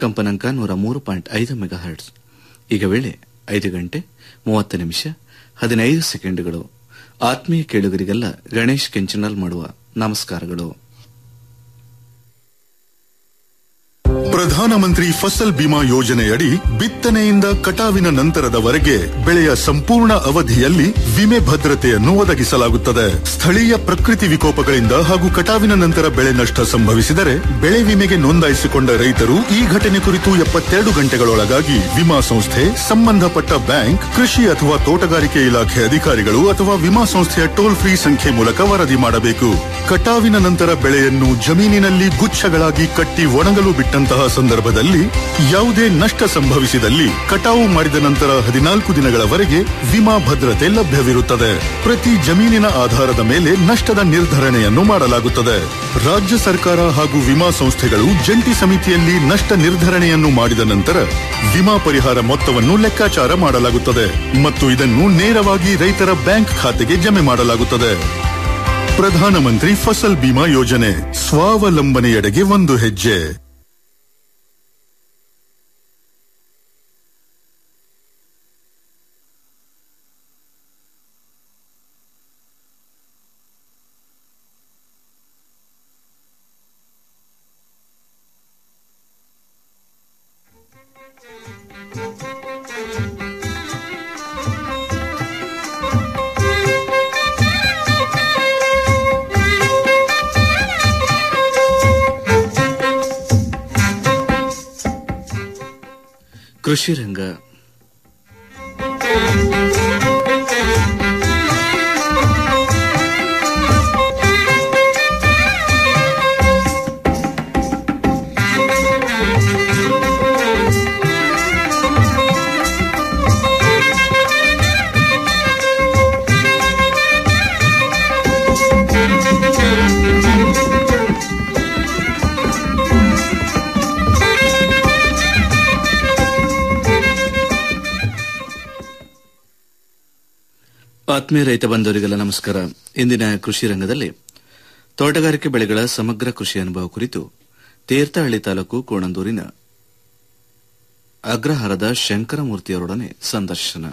ಕಂಪನಾಂಕ ನೂರ ಮೂರು ಪಾಯಿಂಟ್ ಐದು ಮೆಗಾ ಹರ್ಟ್ಸ್ ಈಗ ವೇಳೆ ಐದು ಗಂಟೆ ಮೂವತ್ತು ನಿಮಿಷ ಹದಿನೈದು ಸೆಕೆಂಡುಗಳು ಆತ್ಮೀಯ ಕೇಳುಗರಿಗೆಲ್ಲ ಗಣೇಶ್ ಕೆಂಚನಲ್ ಮಾಡುವ ನಮಸ್ಕಾರಗಳು ಪ್ರಧಾನಮಂತ್ರಿ ಫಸಲ್ ಬಿಮಾ ಯೋಜನೆಯಡಿ ಬಿತ್ತನೆಯಿಂದ ಕಟಾವಿನ ನಂತರದವರೆಗೆ ಬೆಳೆಯ ಸಂಪೂರ್ಣ ಅವಧಿಯಲ್ಲಿ ವಿಮೆ ಭದ್ರತೆಯನ್ನು ಒದಗಿಸಲಾಗುತ್ತದೆ ಸ್ಥಳೀಯ ಪ್ರಕೃತಿ ವಿಕೋಪಗಳಿಂದ ಹಾಗೂ ಕಟಾವಿನ ನಂತರ ಬೆಳೆ ನಷ್ಟ ಸಂಭವಿಸಿದರೆ ಬೆಳೆ ವಿಮೆಗೆ ನೋಂದಾಯಿಸಿಕೊಂಡ ರೈತರು ಈ ಘಟನೆ ಕುರಿತು ಎಪ್ಪತ್ತೆರಡು ಗಂಟೆಗಳೊಳಗಾಗಿ ವಿಮಾ ಸಂಸ್ಥೆ ಸಂಬಂಧಪಟ್ಟ ಬ್ಯಾಂಕ್ ಕೃಷಿ ಅಥವಾ ತೋಟಗಾರಿಕೆ ಇಲಾಖೆ ಅಧಿಕಾರಿಗಳು ಅಥವಾ ವಿಮಾ ಸಂಸ್ಥೆಯ ಟೋಲ್ ಫ್ರೀ ಸಂಖ್ಯೆ ಮೂಲಕ ವರದಿ ಮಾಡಬೇಕು ಕಟಾವಿನ ನಂತರ ಬೆಳೆಯನ್ನು ಜಮೀನಿನಲ್ಲಿ ಗುಚ್ಛಗಳಾಗಿ ಕಟ್ಟಿ ಒಣಗಲು ಬಿಟ್ಟಂತಹ ಸಂದರ್ಭದಲ್ಲಿ ಯಾವುದೇ ನಷ್ಟ ಸಂಭವಿಸಿದಲ್ಲಿ ಕಟಾವು ಮಾಡಿದ ನಂತರ ಹದಿನಾಲ್ಕು ದಿನಗಳವರೆಗೆ ವಿಮಾ ಭದ್ರತೆ ಲಭ್ಯವಿರುತ್ತದೆ ಪ್ರತಿ ಜಮೀನಿನ ಆಧಾರದ ಮೇಲೆ ನಷ್ಟದ ನಿರ್ಧರಣೆಯನ್ನು ಮಾಡಲಾಗುತ್ತದೆ ರಾಜ್ಯ ಸರ್ಕಾರ ಹಾಗೂ ವಿಮಾ ಸಂಸ್ಥೆಗಳು ಜಂಟಿ ಸಮಿತಿಯಲ್ಲಿ ನಷ್ಟ ನಿರ್ಧರಣೆಯನ್ನು ಮಾಡಿದ ನಂತರ ವಿಮಾ ಪರಿಹಾರ ಮೊತ್ತವನ್ನು ಲೆಕ್ಕಾಚಾರ ಮಾಡಲಾಗುತ್ತದೆ ಮತ್ತು ಇದನ್ನು ನೇರವಾಗಿ ರೈತರ ಬ್ಯಾಂಕ್ ಖಾತೆಗೆ ಜಮೆ ಮಾಡಲಾಗುತ್ತದೆ ಪ್ರಧಾನಮಂತ್ರಿ ಫಸಲ್ ಬಿಮಾ ಯೋಜನೆ ಸ್ವಾವಲಂಬನೆಯೆಡೆಗೆ ಒಂದು ಹೆಜ್ಜೆ ಕೃಷಿ ರಂಗ ಆತ್ಮೀಯ ರೈತ ಬಂಧುವರಿಗೆಲ್ಲ ನಮಸ್ಕಾರ ಇಂದಿನ ಕೃಷಿ ರಂಗದಲ್ಲಿ ತೋಟಗಾರಿಕೆ ಬೆಳೆಗಳ ಸಮಗ್ರ ಕೃಷಿ ಅನುಭವ ಕುರಿತು ತೀರ್ಥಹಳ್ಳಿ ತಾಲೂಕು ಕೋಣಂದೂರಿನ ಅಗ್ರಹಾರದ ಶಂಕರಮೂರ್ತಿಯವರೊಡನೆ ಸಂದರ್ಶನ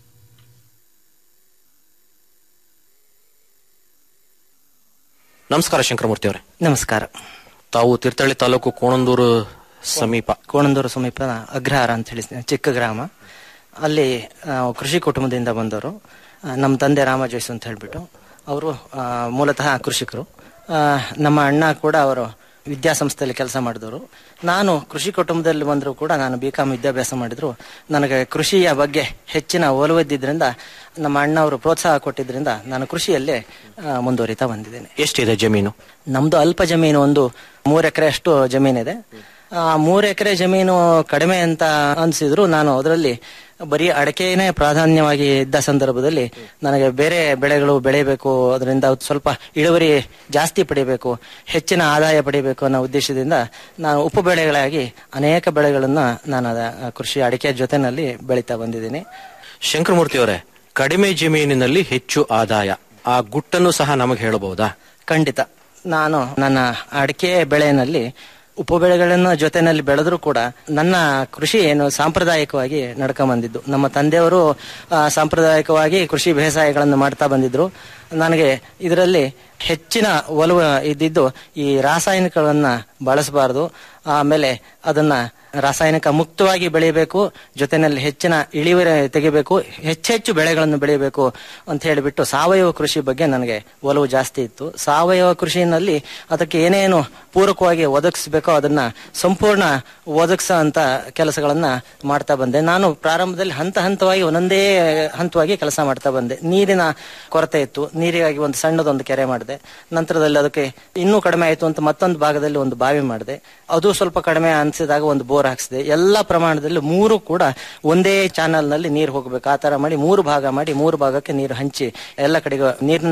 ನಮಸ್ಕಾರ ಶಂಕರಮೂರ್ತಿ ಅವರೇ ನಮಸ್ಕಾರ ತಾವು ತೀರ್ಥಹಳ್ಳಿ ತಾಲೂಕು ಕೋಣಂದೂರು ಸಮೀಪ ಕೋಣಂದೂರು ಸಮೀಪ ಅಗ್ರಹಾರ ಅಂತ ಹೇಳಿ ಚಿಕ್ಕ ಗ್ರಾಮ ಅಲ್ಲಿ ಆ, ಕೃಷಿ ಕುಟುಂಬದಿಂದ ಬಂದವರು ಆ, ನಮ್ಮ ತಂದೆ ರಾಮ ಜೋಯ್ಸ್ ಅಂತ ಹೇಳ್ಬಿಟ್ಟು ಅವರು ಆ, ಮೂಲತಃ ಕೃಷಿಕರು ಆ, ನಮ್ಮ ಅಣ್ಣ ಕೂಡ ಅವರು ವಿದ್ಯಾಸಂಸ್ಥೆಯಲ್ಲಿ ಕೆಲಸ ಮಾಡಿದವರು ನಾನು ಕೃಷಿ ಕುಟುಂಬದಲ್ಲಿ ಬಂದರೂ ಕೂಡ ನಾನು ಬಿ ಕಾಮ್ ವಿದ್ಯಾಭ್ಯಾಸ ಮಾಡಿದ್ರು ನನಗೆ ಕೃಷಿಯ ಬಗ್ಗೆ ಹೆಚ್ಚಿನ ಒಲವಿದ್ದರಿಂದ ನಮ್ಮ ಅಣ್ಣ ಅವರು ಪ್ರೋತ್ಸಾಹ ಕೊಟ್ಟಿದ್ದರಿಂದ ನಾನು ಕೃಷಿಯಲ್ಲೇ ಆ, ಮುಂದುವರಿತಾ ಬಂದಿದ್ದೇನೆ ಎಷ್ಟಿದೆ ಜಮೀನು ನಮ್ದು ಅಲ್ಪ ಜಮೀನು ಒಂದು ಮೂರ್ ಎಕರೆ ಅಷ್ಟು ಜಮೀನಿದೆ ಆ ಮೂರ್ ಎಕರೆ ಜಮೀನು ಕಡಿಮೆ ಅಂತ ಅನ್ಸಿದ್ರು ನಾನು ಅದರಲ್ಲಿ ಬರೀ ಅಡಕೆನೇ ಪ್ರಾಧಾನ್ಯವಾಗಿ ಇದ್ದ ಸಂದರ್ಭದಲ್ಲಿ ನನಗೆ ಬೇರೆ ಬೆಳೆಗಳು ಬೆಳೆಯಬೇಕು ಅದರಿಂದ ಸ್ವಲ್ಪ ಇಳುವರಿ ಜಾಸ್ತಿ ಪಡಿಬೇಕು ಹೆಚ್ಚಿನ ಆದಾಯ ಪಡಿಬೇಕು ಅನ್ನೋ ಉದ್ದೇಶದಿಂದ ನಾನು ಉಪ ಬೆಳೆಗಳಾಗಿ ಅನೇಕ ಬೆಳೆಗಳನ್ನ ನಾನು ಅದ ಕೃಷಿ ಅಡಿಕೆ ಜೊತೆನಲ್ಲಿ ಬೆಳೀತಾ ಬಂದಿದ್ದೀನಿ ಶಂಕರಮೂರ್ತಿ ಅವರೇ ಕಡಿಮೆ ಜಮೀನಿನಲ್ಲಿ ಹೆಚ್ಚು ಆದಾಯ ಆ ಗುಟ್ಟನ್ನು ಸಹ ನಮಗೆ ಹೇಳಬಹುದಾ ಖಂಡಿತ ನಾನು ನನ್ನ ಅಡಿಕೆ ಬೆಳೆಯಲ್ಲಿ ಉಪಬೆಳೆಗಳನ್ನ ಜೊತೆನಲ್ಲಿ ಬೆಳೆದ್ರು ಕೂಡ ನನ್ನ ಕೃಷಿ ಏನು ಸಾಂಪ್ರದಾಯಿಕವಾಗಿ ನಡ್ಕೊಂಡ್ ನಮ್ಮ ತಂದೆಯವರು ಆ, ಸಾಂಪ್ರದಾಯಿಕವಾಗಿ ಕೃಷಿ ಬೇಸಾಯಗಳನ್ನು ಮಾಡ್ತಾ ಬಂದಿದ್ರು ನನಗೆ ಇದರಲ್ಲಿ ಹೆಚ್ಚಿನ ಒಲವು ಇದ್ದಿದ್ದು ಈ ರಾಸಾಯನಿಕಗಳನ್ನ ಬಳಸಬಾರದು ಆಮೇಲೆ ಅದನ್ನ ರಾಸಾಯನಿಕ ಮುಕ್ತವಾಗಿ ಬೆಳೆಯಬೇಕು ಜೊತೆನಲ್ಲಿ ಹೆಚ್ಚಿನ ಇಳುವರಿ ತೆಗಿಬೇಕು ಹೆಚ್ಚೆಚ್ಚು ಬೆಳೆಗಳನ್ನು ಬೆಳೆಯಬೇಕು ಅಂತ ಹೇಳಿಬಿಟ್ಟು ಸಾವಯವ ಕೃಷಿ ಬಗ್ಗೆ ನನಗೆ ಒಲವು ಜಾಸ್ತಿ ಇತ್ತು ಸಾವಯವ ಕೃಷಿನಲ್ಲಿ ಅದಕ್ಕೆ ಏನೇನು ಪೂರಕವಾಗಿ ಒದಗಿಸ್ಬೇಕೋ ಅದನ್ನ ಸಂಪೂರ್ಣ ಒದಗಿಸೋ ಅಂತ ಕೆಲಸಗಳನ್ನ ಮಾಡ್ತಾ ಬಂದೆ ನಾನು ಪ್ರಾರಂಭದಲ್ಲಿ ಹಂತ ಹಂತವಾಗಿ ಒಂದೊಂದೇ ಹಂತವಾಗಿ ಕೆಲಸ ಮಾಡ್ತಾ ಬಂದೆ ನೀರಿನ ಕೊರತೆ ಇತ್ತು ನೀರಿಗಾಗಿ ಒಂದು ಸಣ್ಣದೊಂದು ಕೆರೆ ಮಾಡಿದೆ ನಂತರದಲ್ಲಿ ಅದಕ್ಕೆ ಇನ್ನೂ ಕಡಿಮೆ ಆಯಿತು ಅಂತ ಮತ್ತೊಂದು ಭಾಗದಲ್ಲಿ ಒಂದು ಬಾವಿ ಮಾಡಿದೆ ಅದು ಸ್ವಲ್ಪ ಕಡಿಮೆ ಅನಿಸಿದಾಗ ಒಂದು ಬೋರ್ ಹಾಕ್ಸಿದೆ ಎಲ್ಲ ಪ್ರಮಾಣದಲ್ಲಿ ಮೂರು ಕೂಡ ಒಂದೇ ಚಾನಲ್ ನಲ್ಲಿ ನೀರು ಹೋಗಬೇಕು ಆ ತರ ಮಾಡಿ ಮೂರು ಭಾಗ ಮಾಡಿ ಮೂರು ಭಾಗಕ್ಕೆ ನೀರು ಹಂಚಿ ಎಲ್ಲ ಕಡೆಗೂ ನೀರನ್ನ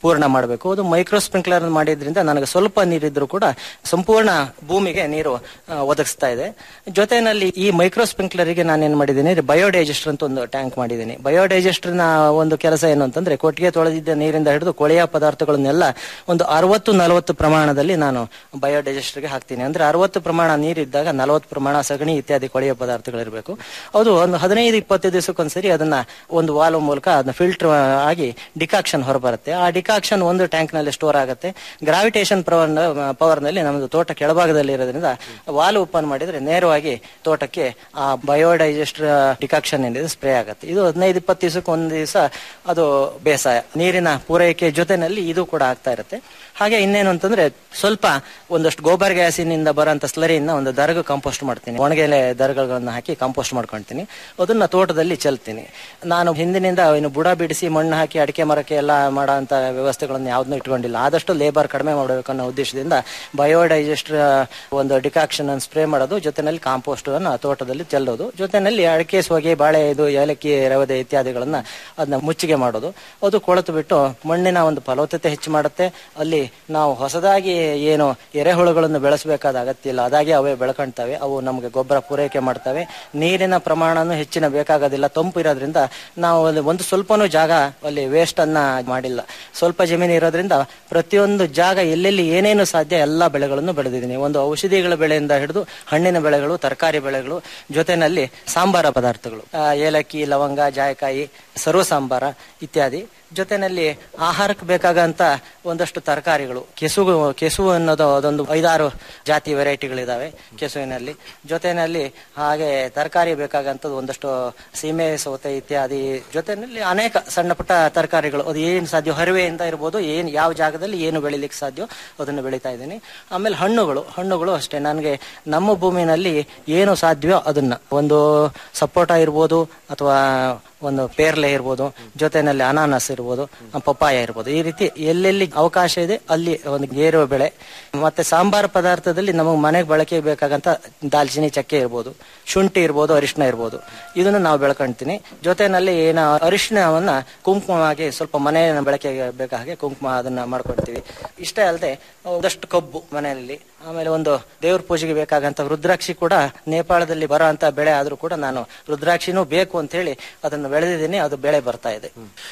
ಪೂರ್ಣ ಮಾಡಬೇಕು ಅದು ಮೈಕ್ರೋ ಸ್ಪ್ರಿಂಕ್ಲರ್ ಮಾಡಿದ್ರಿಂದ ನನಗೆ ಸ್ವಲ್ಪ ನೀರಿದ್ರು ಕೂಡ ಸಂಪೂರ್ಣ ಭೂಮಿಗೆ ನೀರು ಆ, ಒದಗಿಸ್ತಾ ಇದೆ ಜೊತೆನಲ್ಲಿ ಈ ಮೈಕ್ರೋ ಸ್ಪ್ರಿಂಕ್ಲರಿಗೆ ನಾನು ಏನ್ ಮಾಡಿದ್ದೀನಿ ಬಯೋಡೈಜೆಸ್ಟರ್ ಅಂತ ಒಂದು ಟ್ಯಾಂಕ್ ಮಾಡಿದ್ದೀನಿ ಬಯೋಡೈಜೆಸ್ಟರ್ ನ ಒಂದು ಕೆಲಸ ಏನು ಅಂತಂದ್ರೆ ಕೊಟ್ಟಿಗೆ ತೊಳೆದಿದ್ದ ನೀರಿಂದ ಹಿಡಿದು ಕೊಳೆಯ ಪದಾರ್ಥಗಳನ್ನೆಲ್ಲ ಒಂದು ಅರವತ್ತು ನಲವತ್ತು ಪ್ರಮಾಣದಲ್ಲಿ ನಾನು ಬಯೋಡೈಜೆಸ್ಟರ್ಗೆ ಹಾಕ್ತೀನಿ ಅಂದ್ರೆ ಅರವತ್ತು ಪ್ರಮಾಣ ನೀರಿದ್ದಾಗ ನಲವತ್ತು ಪ್ರಮಾಣ ಸಗಣಿ ಇತ್ಯಾದಿ ಕೊಳೆಯ ಪದಾರ್ಥಗಳಿರಬೇಕು ಅದು ಒಂದು ಹದಿನೈದು ಇಪ್ಪತ್ತು ದಿವಸಕ್ಕೊಂದ್ಸರಿ ಅದನ್ನ ಒಂದು ವಾಲ್ವ್ ಮೂಲಕ ಅದನ್ನ ಫಿಲ್ಟರ್ ಆಗಿ ಡಿಕಾಕ್ಷನ್ ಹೊರಬರುತ್ತೆ ಆ ಡಿಕಾಕ್ಷನ್ ಒಂದು ಟ್ಯಾಂಕ್ ನಲ್ಲಿ ಸ್ಟೋರ್ ಆಗುತ್ತೆ ಗ್ರಾವಿಟೇಷನ್ ಪವರ್ ಪವರ್ ನಲ್ಲಿ ನಮ್ದು ತೋಟ ಕೆಳಭಾಗದಲ್ಲಿ ಇರೋದ್ರಿಂದ ವಾಲ್ ಓಪನ್ ಮಾಡಿದ್ರೆ ನೇರವಾಗಿ ತೋಟಕ್ಕೆ ಆ ಬಯೋಡೈಜೆಸ್ಟರ್ ಡಿಕಾಕ್ಷನ್ ಏನಿದೆ ಸ್ಪ್ರೇ ಆಗುತ್ತೆ ಇದು ಹದಿನೈದು ಇಪ್ಪತ್ತು ದಿವಸಕ್ಕೆ ಒಂದು ದಿವಸ ಅದು ಬೇಸಾಯ ನೀರಿನ ಪೂರೈಕೆ ಜೊತೆನಲ್ಲಿ ಇದು ಕೂಡ ಆಗ್ತಾ ಇರುತ್ತೆ ಹಾಗೆ ಇನ್ನೇನು ಅಂತಂದ್ರೆ ಸ್ವಲ್ಪ ಒಂದಷ್ಟು ಗೋಬರ್ ಗ್ಯಾಸಿನಿಂದ ಬರೋಂಥ ಸ್ಲರಿಯಿಂದ ಒಂದು ದರಗ ಕಾಂಪೋಸ್ಟ್ ಮಾಡ್ತೀನಿ ಒಣಗೆಲೆ ದರಗಳನ್ನ ಹಾಕಿ ಕಾಂಪೋಸ್ಟ್ ಮಾಡ್ಕೊಳ್ತೀನಿ ಅದನ್ನ ತೋಟದಲ್ಲಿ ಚೆಲ್ತೀನಿ ನಾನು ಹಿಂದಿನಿಂದ ಇನ್ನು ಬುಡ ಬಿಡಿಸಿ ಮಣ್ಣು ಹಾಕಿ ಅಡಿಕೆ ಮರಕ್ಕೆ ಎಲ್ಲ ಮಾಡೋ ಅಂತ ವ್ಯವಸ್ಥೆಗಳನ್ನು ಯಾವ್ದನ್ನೂ ಇಟ್ಕೊಂಡಿಲ್ಲ ಆದಷ್ಟು ಲೇಬರ್ ಕಡಿಮೆ ಮಾಡಬೇಕು ಅನ್ನೋ ಉದ್ದೇಶದಿಂದ ಬಯೋಡೈಜೆಸ್ಟರ್ ಒಂದು ಡಿಕಾಕ್ಷನ್ ಅನ್ನು ಸ್ಪ್ರೇ ಮಾಡೋದು ಜೊತೆನಲ್ಲಿ ಕಾಂಪೋಸ್ಟ್ ಅನ್ನು ತೋಟದಲ್ಲಿ ಚೆಲ್ಲೋದು ಜೊತೆನಲ್ಲಿ ಅಡಿಕೆ ಸೋಗೆ ಬಾಳೆ ಇದು ಏಲಕ್ಕಿ ರವದೆ ಇತ್ಯಾದಿಗಳನ್ನ ಅದನ್ನ ಮುಚ್ಚಿಗೆ ಮಾಡೋದು ಅದು ಕೊಳೆತು ಬಿಟ್ಟು ಮಣ್ಣಿನ ಒಂದು ಫಲವತ್ತತೆ ಹೆಚ್ಚು ಮಾಡುತ್ತೆ ಅಲ್ಲಿ ನಾವು ಹೊಸದಾಗಿ ಏನು ಎರೆಹುಳುಗಳನ್ನು ಬೆಳೆಸಬೇಕಾದ ಅಗತ್ಯ ಇಲ್ಲ ಅದಾಗಿ ಅವೇ ಬೆಳ್ಕೊಳ್ತವೆ ಅವು ನಮಗೆ ಗೊಬ್ಬರ ಪೂರೈಕೆ ಮಾಡ್ತವೆ ನೀರಿನ ಪ್ರಮಾಣನೂ ಹೆಚ್ಚಿನ ಬೇಕಾಗೋದಿಲ್ಲ ತಂಪು ಇರೋದ್ರಿಂದ ನಾವು ಅಲ್ಲಿ ಒಂದು ಸ್ವಲ್ಪನೂ ಜಾಗ ಅಲ್ಲಿ ವೇಸ್ಟ್ ಅನ್ನ ಮಾಡಿಲ್ಲ ಸ್ವಲ್ಪ ಜಮೀನು ಇರೋದ್ರಿಂದ ಪ್ರತಿಯೊಂದು ಜಾಗ ಎಲ್ಲೆಲ್ಲಿ ಏನೇನು ಸಾಧ್ಯ ಎಲ್ಲಾ ಬೆಳೆಗಳನ್ನು ಬೆಳೆದಿದ್ದೀನಿ ಒಂದು ಔಷಧಿಗಳ ಬೆಳೆಯಿಂದ ಹಿಡಿದು ಹಣ್ಣಿನ ಬೆಳೆಗಳು ತರಕಾರಿ ಬೆಳೆಗಳು ಜೊತೆನಲ್ಲಿ ಸಾಂಬಾರ ಪದಾರ್ಥಗಳು ಆ, ಏಲಕ್ಕಿ ಲವಂಗ ಜಾಯಕಾಯಿ ಸರ್ವ ಸಾಂಬಾರ ಇತ್ಯಾದಿ ಜೊತೆನಲ್ಲಿ ಆಹಾರಕ್ಕೆ ಬೇಕಾಗಂತ ಒಂದಷ್ಟು ತರಕಾರಿಗಳು ಕೆಸುವು ಕೆಸುವು ಅನ್ನೋದು ಅದೊಂದು ಐದಾರು ಜಾತಿ ವೆರೈಟಿಗಳಿದಾವೆ ಕೆಸುವಿನಲ್ಲಿ ಜೊತೆನಲ್ಲಿ ಹಾಗೆ ತರಕಾರಿ ಬೇಕಾಗಂತದ್ದು ಒಂದಷ್ಟು ಸೀಮೆ ಸೌತೆ ಇತ್ಯಾದಿ ಜೊತೆನಲ್ಲಿ ಅನೇಕ ಸಣ್ಣ ಪುಟ್ಟ ತರಕಾರಿಗಳು ಅದು ಏನು ಸಾಧ್ಯ ಹರಿವೆಯಿಂದ ಇರ್ಬೋದು ಏನು ಯಾವ ಜಾಗದಲ್ಲಿ ಏನು ಬೆಳಿಲಿಕ್ಕೆ ಸಾಧ್ಯ ಅದನ್ನು ಬೆಳೀತಾ ಇದ್ದೀನಿ ಆಮೇಲೆ ಹಣ್ಣುಗಳು ಹಣ್ಣುಗಳು ಅಷ್ಟೇ ನನಗೆ ನಮ್ಮ ಭೂಮಿನಲ್ಲಿ ಏನು ಸಾಧ್ಯವೋ ಅದನ್ನ ಒಂದು ಸಪೋಟ ಇರ್ಬೋದು ಅಥವಾ ಒಂದು ಪೇರ್ಲೆ ಇರ್ಬೋದು ಜೊತೆನಲ್ಲಿ ಅನಾನಸ್ ಇರ್ಬೋದು ಪಪ್ಪಾಯ ಇರ್ಬೋದು ಈ ರೀತಿ ಎಲ್ಲೆಲ್ಲಿ ಅವಕಾಶ ಇದೆ ಅಲ್ಲಿ ಒಂದು ಗೇರು ಬೆಳೆ ಮತ್ತೆ ಸಾಂಬಾರ್ ಪದಾರ್ಥದಲ್ಲಿ ನಮಗೆ ಮನೆಗೆ ಬಳಕೆ ಬೇಕಾಗಂತ ದಾಲ್ಚಿನ್ನಿ ಚಕ್ಕೆ ಇರ್ಬೋದು ಶುಂಠಿ ಇರ್ಬೋದು ಅರಿಶಿನ ಇರ್ಬೋದು ಇದನ್ನು ನಾವು ಬೆಳ್ಕೊಂತೀನಿ ಜೊತೆನಲ್ಲಿ ಏನ ಅರಿಶಿನವನ್ನ ಕುಂಕುಮವಾಗಿ ಸ್ವಲ್ಪ ಮನೆ ಬಳಕೆಗೆ ಬೇಕಾ ಹಾಗೆ ಕುಂಕುಮ ಅದನ್ನ ಮಾಡ್ಕೊಡ್ತೀವಿ ಇಷ್ಟೇ ಅಲ್ಲದೆ ಒಂದಷ್ಟು ಕಬ್ಬು ಮನೆಯಲ್ಲಿ ಆಮೇಲೆ ಒಂದು ದೇವ್ರ ಪೂಜೆಗೆ ಬೇಕಾಗಂತ ರುದ್ರಾಕ್ಷಿ ಕೂಡ ನೇಪಾಳದಲ್ಲಿ ಬರೋ ಅಂತ ಬೆಳೆ ಆದ್ರೂ ಕೂಡ ನಾನು ರುದ್ರಾಕ್ಷಿನೂ ಬೇಕು ಅಂತ ಹೇಳಿ ಅದನ್ನು ಬೆಳೆದಿದ್ದೀನಿ ಅದು ಬೆಳೆ ಬರ್ತಾ ಇದೆ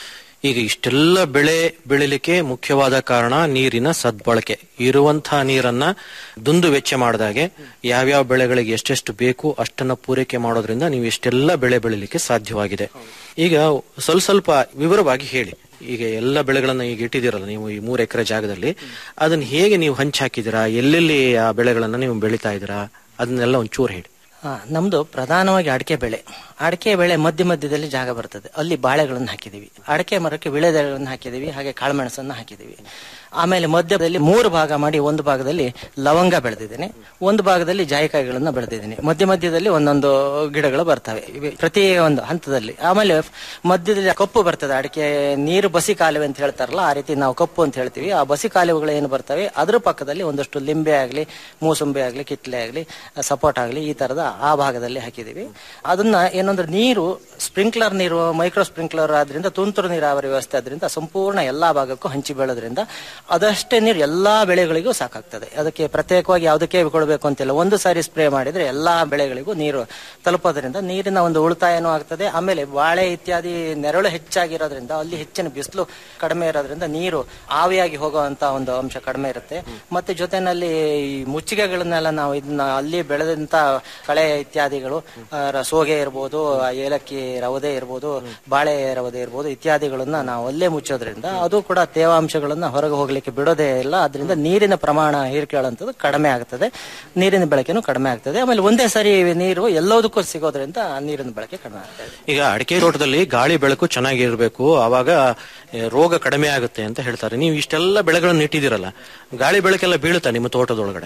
ಈಗ ಇಷ್ಟೆಲ್ಲ ಬೆಳೆ ಬೆಳಿಲಿಕ್ಕೆ ಮುಖ್ಯವಾದ ಕಾರಣ ನೀರಿನ ಸದ್ಬಳಕೆ ಇರುವಂತಹ ನೀರನ್ನ ದುಂದು ವೆಚ್ಚ ಮಾಡಿದಾಗೆ ಯಾವ್ಯಾವ ಬೆಳೆಗಳಿಗೆ ಎಷ್ಟೆಷ್ಟು ಬೇಕು ಅಷ್ಟನ್ನ ಪೂರೈಕೆ ಮಾಡೋದ್ರಿಂದ ನೀವು ಇಷ್ಟೆಲ್ಲ ಬೆಳೆ ಬೆಳಿಲಿಕ್ಕೆ ಸಾಧ್ಯವಾಗಿದೆ ಈಗ ಸ್ವಲ್ಪ ಸ್ವಲ್ಪ ವಿವರವಾಗಿ ಹೇಳಿ ಈಗ ಎಲ್ಲ ಬೆಳೆಗಳನ್ನ ಈಗ ಇಟ್ಟಿದ್ದೀರಲ್ಲ ನೀವು ಈ ಮೂರು ಎಕರೆ ಜಾಗದಲ್ಲಿ ಅದನ್ನ ಹೇಗೆ ನೀವು ಹಂಚಾಕಿದ್ದೀರಾ ಎಲ್ಲೆಲ್ಲಿ ಆ ಬೆಳೆಗಳನ್ನ ನೀವು ಬೆಳಿತಾ ಇದ್ದೀರಾ ಅದನ್ನೆಲ್ಲ ಒಂಚೂರು ಹೇಳಿ ಹಾ, ನಮ್ದು ಪ್ರಧಾನವಾಗಿ ಅಡಿಕೆ ಬೆಳೆ ಅಡಿಕೆ ಬೆಳೆ ಮಧ್ಯ ಮಧ್ಯದಲ್ಲಿ ಜಾಗ ಬರ್ತದೆ ಅಲ್ಲಿ ಬಾಳೆಗಳನ್ನು ಹಾಕಿದೀವಿ ಅಡಿಕೆ ಮರಕ್ಕೆ ವಿಳೆದೆಗಳನ್ನು ಹಾಕಿದೀವಿ ಹಾಗೆ ಕಾಳುಮೆಣಸನ್ನು ಹಾಕಿದೀವಿ ಆಮೇಲೆ ಮಧ್ಯದಲ್ಲಿ ಮೂರು ಭಾಗ ಮಾಡಿ ಒಂದು ಭಾಗದಲ್ಲಿ ಲವಂಗ ಬೆಳೆದಿದ್ದೇನೆ ಒಂದು ಭಾಗದಲ್ಲಿ ಜಾಯಿಕಾಯಿಗಳನ್ನ ಬೆಳೆದಿದ್ದೀನಿ ಮಧ್ಯ ಮಧ್ಯದಲ್ಲಿ ಒಂದೊಂದು ಗಿಡಗಳು ಬರ್ತವೆ ಇವೆ ಪ್ರತಿ ಒಂದು ಹಂತದಲ್ಲಿ ಆಮೇಲೆ ಮಧ್ಯದಲ್ಲಿ ಕಪ್ಪು ಬರ್ತದೆ ಅಡಿಕೆ ನೀರು ಬಸಿ ಕಾಲುವೆ ಅಂತ ಹೇಳ್ತಾರಲ್ಲ ಆ ರೀತಿ ನಾವು ಕಪ್ಪು ಅಂತ ಹೇಳ್ತೀವಿ ಆ ಬಸಿ ಕಾಲುವೆಗಳು ಏನು ಬರ್ತವೆ ಅದ್ರ ಪಕ್ಕದಲ್ಲಿ ಒಂದಷ್ಟು ಲಿಂಬೆ ಆಗಲಿ ಮೂಸಂಬೆ ಆಗಲಿ ಕಿತ್ಲೆ ಆಗಲಿ ಸಪೋರ್ಟ್ ಆಗಲಿ ಈ ತರದ ಆ ಭಾಗದಲ್ಲಿ ಹಾಕಿದೀವಿ ಅದನ್ನ ಏನಂದ್ರೆ ನೀರು ಸ್ಪ್ರಿಂಕ್ಲರ್ ನೀರು ಮೈಕ್ರೋ ಸ್ಪ್ರಿಂಕ್ಲರ್ ಆದ್ರಿಂದ ತುಂತುರು ನೀರಾವರಿ ವ್ಯವಸ್ಥೆ ಆದ್ರಿಂದ ಸಂಪೂರ್ಣ ಎಲ್ಲಾ ಭಾಗಕ್ಕೂ ಹಂಚಿ ಬೆಳೆದ್ರಿಂದ ಅದಷ್ಟೇ ನೀರು ಎಲ್ಲಾ ಬೆಳೆಗಳಿಗೂ ಸಾಕಾಗ್ತದೆ ಅದಕ್ಕೆ ಪ್ರತ್ಯೇಕವಾಗಿ ಯಾವುದಕ್ಕೆ ಕೊಡಬೇಕು ಅಂತಿಲ್ಲ ಒಂದು ಸಾರಿ ಸ್ಪ್ರೇ ಮಾಡಿದ್ರೆ ಎಲ್ಲಾ ಬೆಳೆಗಳಿಗೂ ನೀರು ತಲುಪೋದ್ರಿಂದ ನೀರಿನ ಒಂದು ಉಳಿತಾಯನೂ ಆಗ್ತದೆ ಆಮೇಲೆ ಬಾಳೆ ಇತ್ಯಾದಿ ನೆರಳು ಹೆಚ್ಚಾಗಿರೋದ್ರಿಂದ ಅಲ್ಲಿ ಹೆಚ್ಚಿನ ಬಿಸಿಲು ಕಡಿಮೆ ಇರೋದ್ರಿಂದ ನೀರು ಆವಿಯಾಗಿ ಹೋಗುವಂತ ಒಂದು ಅಂಶ ಕಡಿಮೆ ಇರುತ್ತೆ ಮತ್ತೆ ಜೊತೆನಲ್ಲಿ ಈ ಮುಚ್ಚಿಗೆಗಳನ್ನೆಲ್ಲ ನಾವು ಇದನ್ನ ಅಲ್ಲಿ ಬೆಳೆದಂತ ಕಳೆ ಇತ್ಯಾದಿಗಳು ಆ, ರ- ಸೋಗೆ ಇರ್ಬೋದು ಆ ಏಲಕ್ಕಿ ರವದೆ ಇರ್ಬೋದು ಬಾಳೆ ರವದೆ ಇರ್ಬೋದು ಇತ್ಯಾದಿಗಳನ್ನ ನಾವು ಅಲ್ಲೇ ಮುಚ್ಚೋದ್ರಿಂದ ಅದು ಕೂಡ ತೇವಾಂಶಗಳನ್ನ ಹೊರಗೆ ಹೋಗ್ಲಿಕ್ಕೆ ಬಿಡೋದೇ ಇಲ್ಲ ಅದರಿಂದ ನೀರಿನ ಪ್ರಮಾಣ ಹೀರ್ಕೊಳ್ಳುವಂಥದ್ದು ಕಡಿಮೆ ಆಗ್ತದೆ ನೀರಿನ ಬಳಕೆನೂ ಕಡಿಮೆ ಆಗ್ತದೆ ಆಮೇಲೆ ಒಂದೇ ಸರಿ ನೀರು ಎಲ್ಲದಕ್ಕೂ ಸಿಗೋದ್ರಿಂದ ನೀರಿನ ಬಳಕೆ ಕಡಿಮೆ ಆಗ್ತದೆ ಈಗ ಅಡಿಕೆ ತೋಟದಲ್ಲಿ ಗಾಳಿ ಬೆಳಕು ಚೆನ್ನಾಗಿರ್ಬೇಕು ಆವಾಗ ಏ, ರೋಗ ಕಡಿಮೆ ಆಗುತ್ತೆ ಅಂತ ಹೇಳ್ತಾರೆ ನೀವು ಇಷ್ಟೆಲ್ಲ ಬೆಳೆಗಳನ್ನು ಇಟ್ಟಿದ್ದೀರಲ್ಲ ಗಾಳಿ ಬೆಳಕೆಲ್ಲ ಬೀಳುತ್ತಾ ನಿಮ್ಮ ತೋಟದೊಳಗಡೆ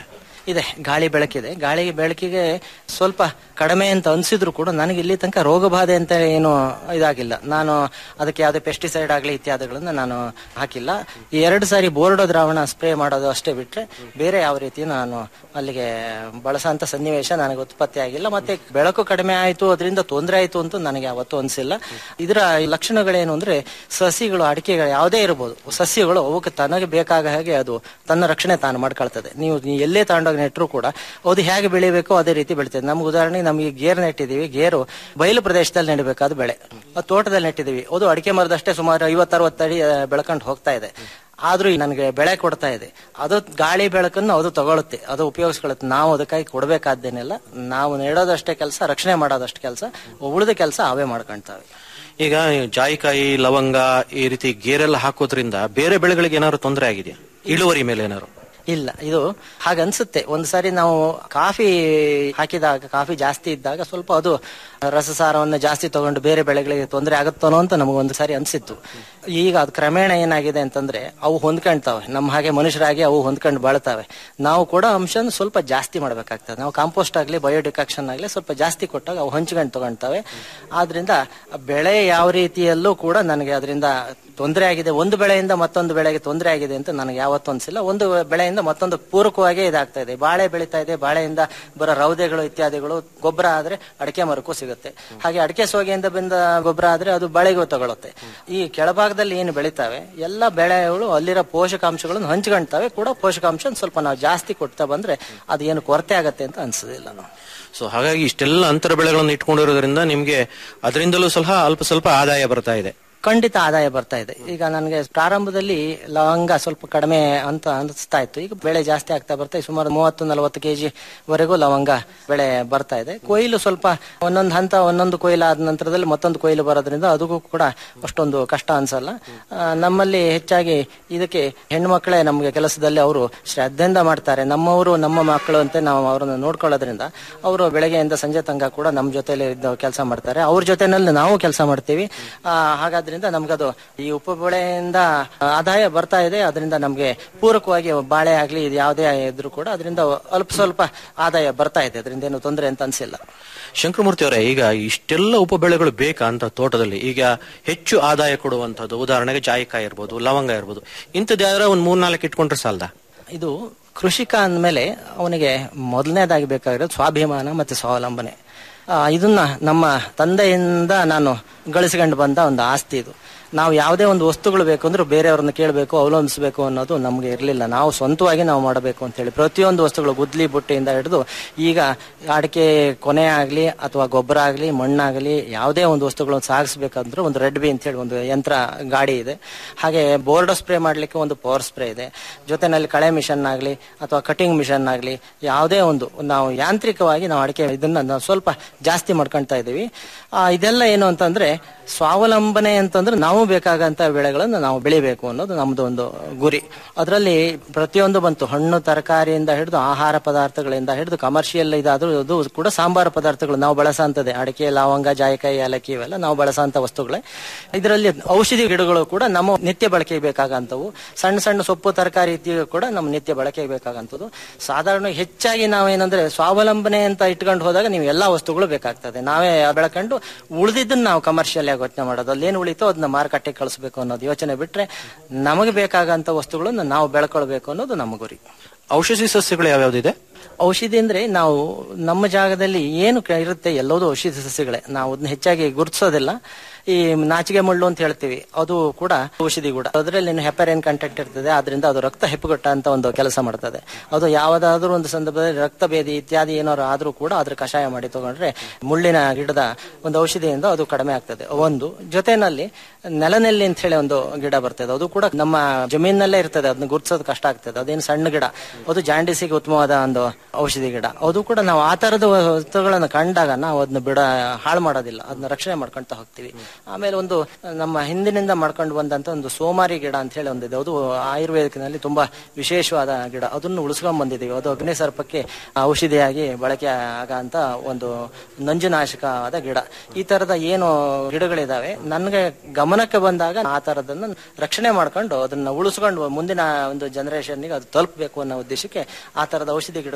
ಇದೆ ಗಾಳಿ ಬೆಳಕಿದೆ ಗಾಳಿ ಬೆಳಕಿಗೆ ಸ್ವಲ್ಪ ಕಡಿಮೆ ಅಂತ ಅನ್ಸಿದ್ರು ಕೂಡ ನನಗೆ ಇಲ್ಲಿ ತನಕ ರೋಗ ಬಾಧೆ ಅಂತ ಏನು ಇದಾಗಿಲ್ಲ ನಾನು ಅದಕ್ಕೆ ಯಾವುದೇ ಪೆಸ್ಟಿಸೈಡ್ ಆಗಲಿ ಇತ್ಯಾದಿಗಳನ್ನ ನಾನು ಹಾಕಿಲ್ಲ ಈ ಎರಡು ಸಾರಿ ಬೋರ್ಡೋ ದ್ರಾವಣ ಸ್ಪ್ರೇ ಮಾಡೋದು ಅಷ್ಟೇ ಬಿಟ್ರೆ ಬೇರೆ ಯಾವ ರೀತಿ ನಾನು ಅಲ್ಲಿಗೆ ಬಳಸಂತ ಸನ್ನಿವೇಶ ನನಗೆ ಉತ್ಪತ್ತಿ ಆಗಿಲ್ಲ ಮತ್ತೆ ಬೆಳಕು ಕಡಿಮೆ ಆಯಿತು ಅದರಿಂದ ತೊಂದರೆ ಆಯಿತು ಅಂತ ನನಗೆ ಯಾವತ್ತೂ ಅನಿಸಿಲ್ಲ ಇದರ ಲಕ್ಷಣಗಳೇನು ಅಂದ್ರೆ ಸಸಿಗಳು ಅಡಿಕೆಗಳು ಯಾವುದೇ ಇರಬಹುದು ಸಸ್ಯಗಳು ಅವಕ್ಕೆ ತನಗೆ ಬೇಕಾಗ ಹಾಗೆ ಅದು ತನ್ನ ರಕ್ಷಣೆ ತಾನು ಮಾಡ್ಕೊಳ್ತದೆ ನೀವು ನೀವು ಎಲ್ಲೇ ತಗೊಂಡೋಗಿ ನೆಟ್ಟರು ಕೂಡ ಅದು ಹೇಗೆ ಬೆಳಿಬೇಕೋ ಅದೇ ರೀತಿ ಬೆಳಿತದೆ ನಮ್ಗೆ ಉದಾಹರಣೆಗೆ ನಮಗೆ ಗೇರ್ ನೆಟ್ಟಿದೀವಿ ಗೇರು ಬಯಲು ಪ್ರದೇಶದಲ್ಲಿ ನೆಡಬೇಕಾದ ಬೆಳೆ ಅದು ತೋಟದಲ್ಲಿ ನೆಟ್ಟಿದೀವಿ ಅದು ಅಡಿಕೆ ಮರದಷ್ಟೇ ಸುಮಾರು ಐವತ್ತರವತ್ತು ಅಡಿ ಆ, ಬೆಳ್ಕೊಂಡು ಹೋಗ್ತಾ ಇದೆ ಆದ್ರೂ ನನಗೆ ಬೆಳೆ ಕೊಡ್ತಾ ಇದೆ ಅದು ಗಾಳಿ ಬೆಳಕನ್ನು ಅದು ತಗೊಳುತ್ತೆ ಅದು ಉಪಯೋಗಿಸ್ಕೊಳ್ಳುತ್ತೆ ನಾವು ಅದಕ್ಕಾಗಿ ಕೊಡಬೇಕಾದ್ದೇನೆಲ್ಲ ನಾವು ನೆಡೋದಷ್ಟೇ ಕೆಲಸ ರಕ್ಷಣೆ ಮಾಡೋದಷ್ಟೇ ಕೆಲಸ ಉಳಿದ ಕೆಲಸ ಅವೇ ಮಾಡ್ಕೊಂತಾವೆ ಈಗ ಜಾಯಿಕಾಯಿ ಲವಂಗ ಈ ರೀತಿ ಗೇರೆಲ್ಲ ಹಾಕೋದ್ರಿಂದ ಬೇರೆ ಬೆಳೆಗಳಿಗೆ ಏನಾದ್ರು ತೊಂದರೆ ಆಗಿದೆಯಾ ಇಳುವರಿ ಮೇಲೆ ಏನಾದ್ರು ಇಲ್ಲ ಇದು ಹಾಗನ್ಸುತ್ತೆ ಒಂದು ಸಾರಿ ನಾವು ಕಾಫಿ ಹಾಕಿದಾಗ ಕಾಫಿ ಜಾಸ್ತಿ ಇದ್ದಾಗ ಸ್ವಲ್ಪ ಅದು ರಸಸಾರವನ್ನು ಜಾಸ್ತಿ ತಗೊಂಡು ಬೇರೆ ಬೆಳೆಗಳಿಗೆ ತೊಂದರೆ ಆಗುತ್ತೋ ಅಂತ ನಮಗೊಂದು ಸಾರಿ ಅನ್ಸಿತ್ತು ಈಗ ಅದು ಕ್ರಮೇಣ ಏನಾಗಿದೆ ಅಂತಂದ್ರೆ ಅವು ಹೊಂದ್ಕೊಂಡ್ತಾವೆ ನಮ್ಮ ಹಾಗೆ ಮನುಷ್ಯರಾಗಿ ಅವು ಹೊಂದ್ಕೊಂಡು ಬಾಳ್ತಾವೆ ನಾವು ಕೂಡ ಅಂಶನ ಸ್ವಲ್ಪ ಜಾಸ್ತಿ ಮಾಡ್ಬೇಕಾಗ್ತದೆ ನಾವು ಕಾಂಪೋಸ್ಟ್ ಆಗಲಿ ಬಯೋಡಿಕಾಕ್ಷನ್ ಆಗಲಿ ಸ್ವಲ್ಪ ಜಾಸ್ತಿ ಕೊಟ್ಟಾಗ ಅವು ಹಂಚ್ಕೊಂಡು ತಗೊಂಡ್ತವೆ ಆದ್ರಿಂದ ಬೆಳೆ ಯಾವ ರೀತಿಯಲ್ಲೂ ಕೂಡ ನನಗೆ ಅದರಿಂದ ತೊಂದರೆ ಆಗಿದೆ ಒಂದು ಬೆಳೆಯಿಂದ ಮತ್ತೊಂದು ಬೆಳೆಗೆ ತೊಂದರೆ ಆಗಿದೆ ಅಂತ ನನಗೆ ಯಾವತ್ತೂ ಅನ್ಸಿಲ್ಲ ಒಂದು ಬೆಳೆಯಿಂದ ಮತ್ತೊಂದು ಪೂರಕವಾಗಿ ಇದಾಗ್ತಾ ಇದೆ ಬಾಳೆ ಬೆಳೀತಾ ಇದೆ ಬಾಳೆಯಿಂದ ಬರೋ ರೌದೆಗಳು ಇತ್ಯಾದಿಗಳು ಗೊಬ್ಬರ ಆದ್ರೆ ಅಡಿಕೆ ಮರಕ್ಕೂ ಸಿಗುತ್ತೆ ಹಾಗೆ ಅಡಿಕೆ ಸೋಗೆಯಿಂದ ಬಂದ ಗೊಬ್ಬರ ಆದ್ರೆ ಅದು ಬಾಳೆಗೂ ತಗೊಳುತ್ತೆ ಈ ಕೆಳಭಾಗದಲ್ಲಿ ಏನು ಬೆಳಿತಾವೆ ಎಲ್ಲ ಬೆಳೆಗಳು ಅಲ್ಲಿರೋ ಪೋಷಕಾಂಶಗಳನ್ನು ಹಂಚ್ಕೊಳ್ತವೆ ಕೂಡ ಪೋಷಕಾಂಶ ಸ್ವಲ್ಪ ನಾವು ಜಾಸ್ತಿ ಕೊಡ್ತಾ ಬಂದ್ರೆ ಅದು ಏನು ಕೊರತೆ ಆಗತ್ತೆ ಅಂತ ಅನ್ಸೋದಿಲ್ಲ ನಾವು ಸೊ ಹಾಗಾಗಿ ಇಷ್ಟೆಲ್ಲ ಅಂತರ ಬೆಳೆಗಳನ್ನು ಇಟ್ಕೊಂಡಿರೋದ್ರಿಂದ ನಿಮ್ಗೆ ಅದರಿಂದಲೂ ಸ್ವಲ್ಪ ಅಲ್ಪ ಸ್ವಲ್ಪ ಆದಾಯ ಬರ್ತಾ ಇದೆ ಖಂಡಿತ ಆದಾಯ ಬರ್ತಾ ಇದೆ ಈಗ ನನಗೆ ಪ್ರಾರಂಭದಲ್ಲಿ ಲವಂಗ ಸ್ವಲ್ಪ ಕಡಿಮೆ ಅಂತ ಅನಿಸ್ತಾ ಇತ್ತು ಈಗ ಬೆಳೆ ಜಾಸ್ತಿ ಆಗ್ತಾ ಬರ್ತಾ ಇದೆ. ಸುಮಾರು ಮೂವತ್ತು ನಲವತ್ತು ಕೆಜಿ ವರೆಗೂ ಲವಂಗ ಬೆಳೆ ಬರ್ತಾ ಇದೆ ಕೊಯ್ಲು ಸ್ವಲ್ಪ ಒಂದೊಂದು ಹಂತ ಒಂದೊಂದು ಕೊಯ್ಲು ಆದ ನಂತರದಲ್ಲಿ ಮತ್ತೊಂದು ಕೊಯ್ಲು ಬರೋದ್ರಿಂದ ಅದಕ್ಕೂ ಕೂಡ ಅಷ್ಟೊಂದು ಕಷ್ಟ ಅನ್ಸಲ್ಲ ಆ, ನಮ್ಮಲ್ಲಿ ಹೆಚ್ಚಾಗಿ ಇದಕ್ಕೆ ಹೆಣ್ಮಕ್ಳೇ ನಮಗೆ ಕೆಲಸದಲ್ಲಿ ಅವರು ಶ್ರದ್ಧೆಯಿಂದ ಮಾಡ್ತಾರೆ ನಮ್ಮವರು ನಮ್ಮ ಮಕ್ಕಳು ಅಂತ ನಾವು ಅವರನ್ನು ನೋಡ್ಕೊಳ್ಳೋದ್ರಿಂದ ಅವರು ಬೆಳಗ್ಗೆಯಿಂದ ಸಂಜೆ ತನಕ ಕೂಡ ನಮ್ಮ ಜೊತೆಲಿ ಇದ್ದು ಕೆಲಸ ಮಾಡ್ತಾರೆ ಅವ್ರ ಜೊತೆನಲ್ಲಿ ನಾವು ಕೆಲಸ ಮಾಡ್ತೀವಿ ಆ, ಹಾಗಾದ್ರಿಂದ ನಮ್ಗದು ಈ ಉಪ ಬೆಳೆಯಿಂದ ಆದಾಯ ಬರ್ತಾ ಇದೆ ಅದರಿಂದ ನಮ್ಗೆ ಪೂರಕವಾಗಿ ಬಾಳೆ ಆಗ್ಲಿ ಇದು ಯಾವುದೇ ಇದ್ರು ಕೂಡ ಅದರಿಂದ ಅಲ್ಪ ಸ್ವಲ್ಪ ಆದಾಯ ಬರ್ತಾ ಇದೆ ಅದರಿಂದ ಏನು ತೊಂದರೆ ಅಂತ ಅನ್ಸಿಲ್ಲ ಶಂಕರಮೂರ್ತಿ ಅವರೇ ಈಗ ಇಷ್ಟೆಲ್ಲ ಉಪ ಬೆಳೆಗಳು ಬೇಕಾ ಅಂತ ತೋಟದಲ್ಲಿ ಈಗ ಹೆಚ್ಚು ಆದಾಯ ಕೊಡುವಂತದ್ದು ಉದಾಹರಣೆಗೆ ಜಾಯಿಕಾಯಿ ಇರ್ಬೋದು ಲವಂಗ ಇರ್ಬೋದು ಇಂಥದ್ದು ಯಾವ್ದಾರ ಒಂದ್ ಮೂರ್ನಾಲ್ಕು ಇಟ್ಕೊಂಡ್ರೆ ಸಾಲದ ಇದು ಕೃಷಿಕ ಅಂದಮೇಲೆ ಅವನಿಗೆ ಮೊದಲನೇದಾಗಿ ಬೇಕಾಗಿರೋದು ಸ್ವಾಭಿಮಾನ ಮತ್ತೆ ಸ್ವಾವಲಂಬನೆ ಆ, ಇದನ್ನ ನಮ್ಮ ತಂದೆಯಿಂದ ನಾನು ಗಳಿಸ್ಕೊಂಡು ಬಂದ ಒಂದು ಆಸ್ತಿ ಇದು ನಾವು ಯಾವುದೇ ಒಂದು ವಸ್ತುಗಳು ಬೇಕು ಅಂದ್ರೆ ಬೇರೆಯವ್ರನ್ನ ಕೇಳಬೇಕು ಅವಲಂಬಿಸಬೇಕು ಅನ್ನೋದು ನಮಗೆ ಇರಲಿಲ್ಲ ನಾವು ಸ್ವಂತವಾಗಿ ನಾವು ಮಾಡಬೇಕು ಅಂತ ಹೇಳಿ ಪ್ರತಿಯೊಂದು ವಸ್ತುಗಳು ಗುದ್ಲಿ ಬುಟ್ಟಿಯಿಂದ ಹಿಡಿದು ಈಗ ಅಡಿಕೆ ಕೊನೆ ಆಗಲಿ ಅಥವಾ ಗೊಬ್ಬರ ಆಗಲಿ ಮಣ್ಣಾಗಲಿ ಯಾವುದೇ ಒಂದು ವಸ್ತುಗಳನ್ನು ಸಾಗಿಸ್ಬೇಕಂದ್ರೆ ಒಂದು ರೆಡ್ ಬಿ ಅಂತ ಹೇಳಿ ಒಂದು ಯಂತ್ರ ಗಾಡಿ ಇದೆ ಹಾಗೆ ಬೋರ್ಡ್ ಸ್ಪ್ರೇ ಮಾಡಲಿಕ್ಕೆ ಒಂದು ಪವರ್ ಸ್ಪ್ರೇ ಇದೆ ಜೊತೆನಲ್ಲಿ ಕಳೆ ಮಿಷನ್ ಆಗಲಿ ಅಥವಾ ಕಟಿಂಗ್ ಮಿಷನ್ ಆಗಲಿ ಯಾವುದೇ ಒಂದು ನಾವು ಯಾಂತ್ರಿಕವಾಗಿ ನಾವು ಅಡಿಕೆ ಇದನ್ನ ನಾವು ಸ್ವಲ್ಪ ಜಾಸ್ತಿ ಮಾಡ್ಕೊಳ್ತಾ ಇದ್ದೀವಿ ಆ, ಇದೆಲ್ಲ ಏನು ಅಂತಂದ್ರೆ ಸ್ವಾವಲಂಬನೆ ಅಂತಂದ್ರೆ ನಾವು ಬೇಕಾಗಂತ ಬೆಳೆಗಳನ್ನು ನಾವು ಬೆಳಿಬೇಕು ಅನ್ನೋದು ನಮ್ದು ಒಂದು ಗುರಿ ಅದರಲ್ಲಿ ಪ್ರತಿಯೊಂದು ಬಂತು ಹಣ್ಣು ತರಕಾರಿಯಿಂದ ಹಿಡಿದು ಆಹಾರ ಪದಾರ್ಥಗಳಿಂದ ಹಿಡಿದು ಕಮರ್ಷಿಯಲ್ ಇದಾದ್ರೂ ಅದು ಕೂಡ ಸಾಂಬಾರ ಪದಾರ್ಥಗಳು ನಾವು ಬಳಸಂತದೆ ಅಡಿಕೆ ಲವಂಗ ಜಾಯಿಕಾಯಿ ಏಲಕ್ಕಿ ಇವೆಲ್ಲ ನಾವು ಬಳಸಂತ ವಸ್ತುಗಳೇ ಇದರಲ್ಲಿ ಔಷಧಿ ಗಿಡಗಳು ಕೂಡ ನಮ್ಮ ನಿತ್ಯ ಬಳಕೆಗೆ ಬೇಕಾಗಂತವು ಸಣ್ಣ ಸಣ್ಣ ಸೊಪ್ಪು ತರಕಾರಿ ಇತ್ಯಾದಿ ಕೂಡ ನಮ್ಮ ನಿತ್ಯ ಬಳಕೆಗೆ ಬೇಕಾಗಂತದ್ದು ಸಾಧಾರಣ ಹೆಚ್ಚಾಗಿ ನಾವೇನಂದ್ರೆ ಸ್ವಾವಲಂಬನೆ ಅಂತ ಇಟ್ಕೊಂಡು ಹೋದಾಗ ನೀವು ಎಲ್ಲಾ ವಸ್ತುಗಳು ಬೇಕಾಗ್ತದೆ ನಾವೇ ಬೆಳ್ಕೊಂಡು ಉಳಿದಿದ್ದನ್ನ ನಾವು ಕಮರ್ಷಿಯಲ್ ಆಗಿ ಯೋಚನೆ ಮಾಡೋದು ಅಲ್ಲಿ ಏನು ಉಳಿತೋ ಅದನ್ನ ಮಾರುಕಟ್ಟೆಗೆ ಕಳಿಸ್ಬೇಕು ಅನ್ನೋದು ಯೋಚನೆ ಬಿಟ್ರೆ ನಮಗೆ ಬೇಕಾಗಂತ ವಸ್ತುಗಳನ್ನ ನಾವು ಬೆಳ್ಕೊಳ್ಬೇಕು ಅನ್ನೋದು ನಮ್ಮ ಗುರಿ ಔಷಧಿ ಸಸ್ಯಗಳು ಯಾವ್ಯಾವ್ದಿದೆ ಔಷಧಿ ಅಂದ್ರೆ ನಾವು ನಮ್ಮ ಜಾಗದಲ್ಲಿ ಏನು ಕ- ಇರುತ್ತೆ ಎಲ್ಲದೂ ಔಷಧಿ ಸಸ್ಯಗಳೇ ನಾವು ಅದನ್ನ ಹೆಚ್ಚಾಗಿ ಗುರುತಿಸೋದಿಲ್ಲ ಈ ನಾಚಿಗೆ ಮುಳ್ಳು ಅಂತ ಹೇಳ್ತೀವಿ ಅದು ಕೂಡ ಔಷಧಿ ಕೂಡ ಅದರಲ್ಲಿ ಹೆಪರೇನ್ ಕಂಟೆಂಟ್ ಇರ್ತದೆ ಆದ್ರಿಂದ ಅದು ರಕ್ತ ಹೆಪ್ಪುಗಟ್ಟ ಅಂತ ಒಂದು ಕೆಲಸ ಮಾಡ್ತದೆ ಅದು ಯಾವುದಾದ್ರೂ ಒಂದು ಸಂದರ್ಭದಲ್ಲಿ ರಕ್ತ ಭೇದಿ ಇತ್ಯಾದಿ ಏನಾದ್ರು ಆದ್ರೂ ಕೂಡ ಅದ್ರ ಕಷಾಯ ಮಾಡಿ ತಗೊಂಡ್ರೆ ಮುಳ್ಳಿನ ಗಿಡದ ಒಂದು ಔಷಧಿಯಿಂದ ಅದು ಕಡಿಮೆ ಆಗ್ತದೆ ಒಂದು ಜೊತೆನಲ್ಲಿ ನೆಲನೆಲ್ಲಿ ಅಂತ ಹೇಳಿ ಒಂದು ಗಿಡ ಬರ್ತದೆ ಅದು ಕೂಡ ನಮ್ಮ ಜಮೀನಲ್ಲೇ ಇರ್ತದೆ ಅದನ್ನ ಗುರ್ತಿಸೋದು ಕಷ್ಟ ಆಗ್ತದೆ ಅದೇನು ಸಣ್ಣ ಗಿಡ ಅದು ಜಾಂಡಿಸಿಗೆ ಉತ್ತಮವಾದ ಒಂದು ಔಷಧಿ ಗಿಡ ಅದು ಕೂಡ ನಾವು ಆ ತರದ ವಸ್ತುಗಳನ್ನ ಕಂಡಾಗ ನಾವು ಅದನ್ನ ಬಿಡ ಹಾಳು ಮಾಡೋದಿಲ್ಲ ಅದನ್ನ ರಕ್ಷಣೆ ಮಾಡ್ಕೊಂತ ಹೋಗ್ತೀವಿ ಆಮೇಲೆ ಒಂದು ನಮ್ಮ ಹಿಂದಿನಿಂದ ಮಾಡ್ಕೊಂಡು ಬಂದಂತ ಒಂದು ಸೋಮಾರಿ ಗಿಡ ಅಂತ ಹೇಳಿ ಒಂದಿದೆ ಅದು ಆಯುರ್ವೇದಕ್ಕಿನಲ್ಲಿ ತುಂಬಾ ವಿಶೇಷವಾದ ಗಿಡ ಅದನ್ನು ಉಳಿಸ್ಕೊಂಡ್ ಬಂದಿದ್ದೀವಿ ಅದು ಅಗ್ನಿ ಸರ್ಪಕ್ಕೆ ಔಷಧಿಯಾಗಿ ಬಳಕೆ ಆಗಂತ ಒಂದು ನಂಜುನಾಶಕವಾದ ಗಿಡ ಈ ತರದ ಏನು ಗಿಡಗಳಿದಾವೆ ನನಗೆ ಗಮನಕ್ಕೆ ಬಂದಾಗ ಆ ತರದನ್ನ ರಕ್ಷಣೆ ಮಾಡ್ಕೊಂಡು ಅದನ್ನ ಉಳಿಸ್ಕೊಂಡು ಮುಂದಿನ ಒಂದು ಜನರೇಷನ್ಗೆ ಅದು ತಲುಪಬೇಕು ಅನ್ನೋ ಉದ್ದೇಶಕ್ಕೆ ಆ ತರದ ಔಷಧಿ ಗಿಡಗಳು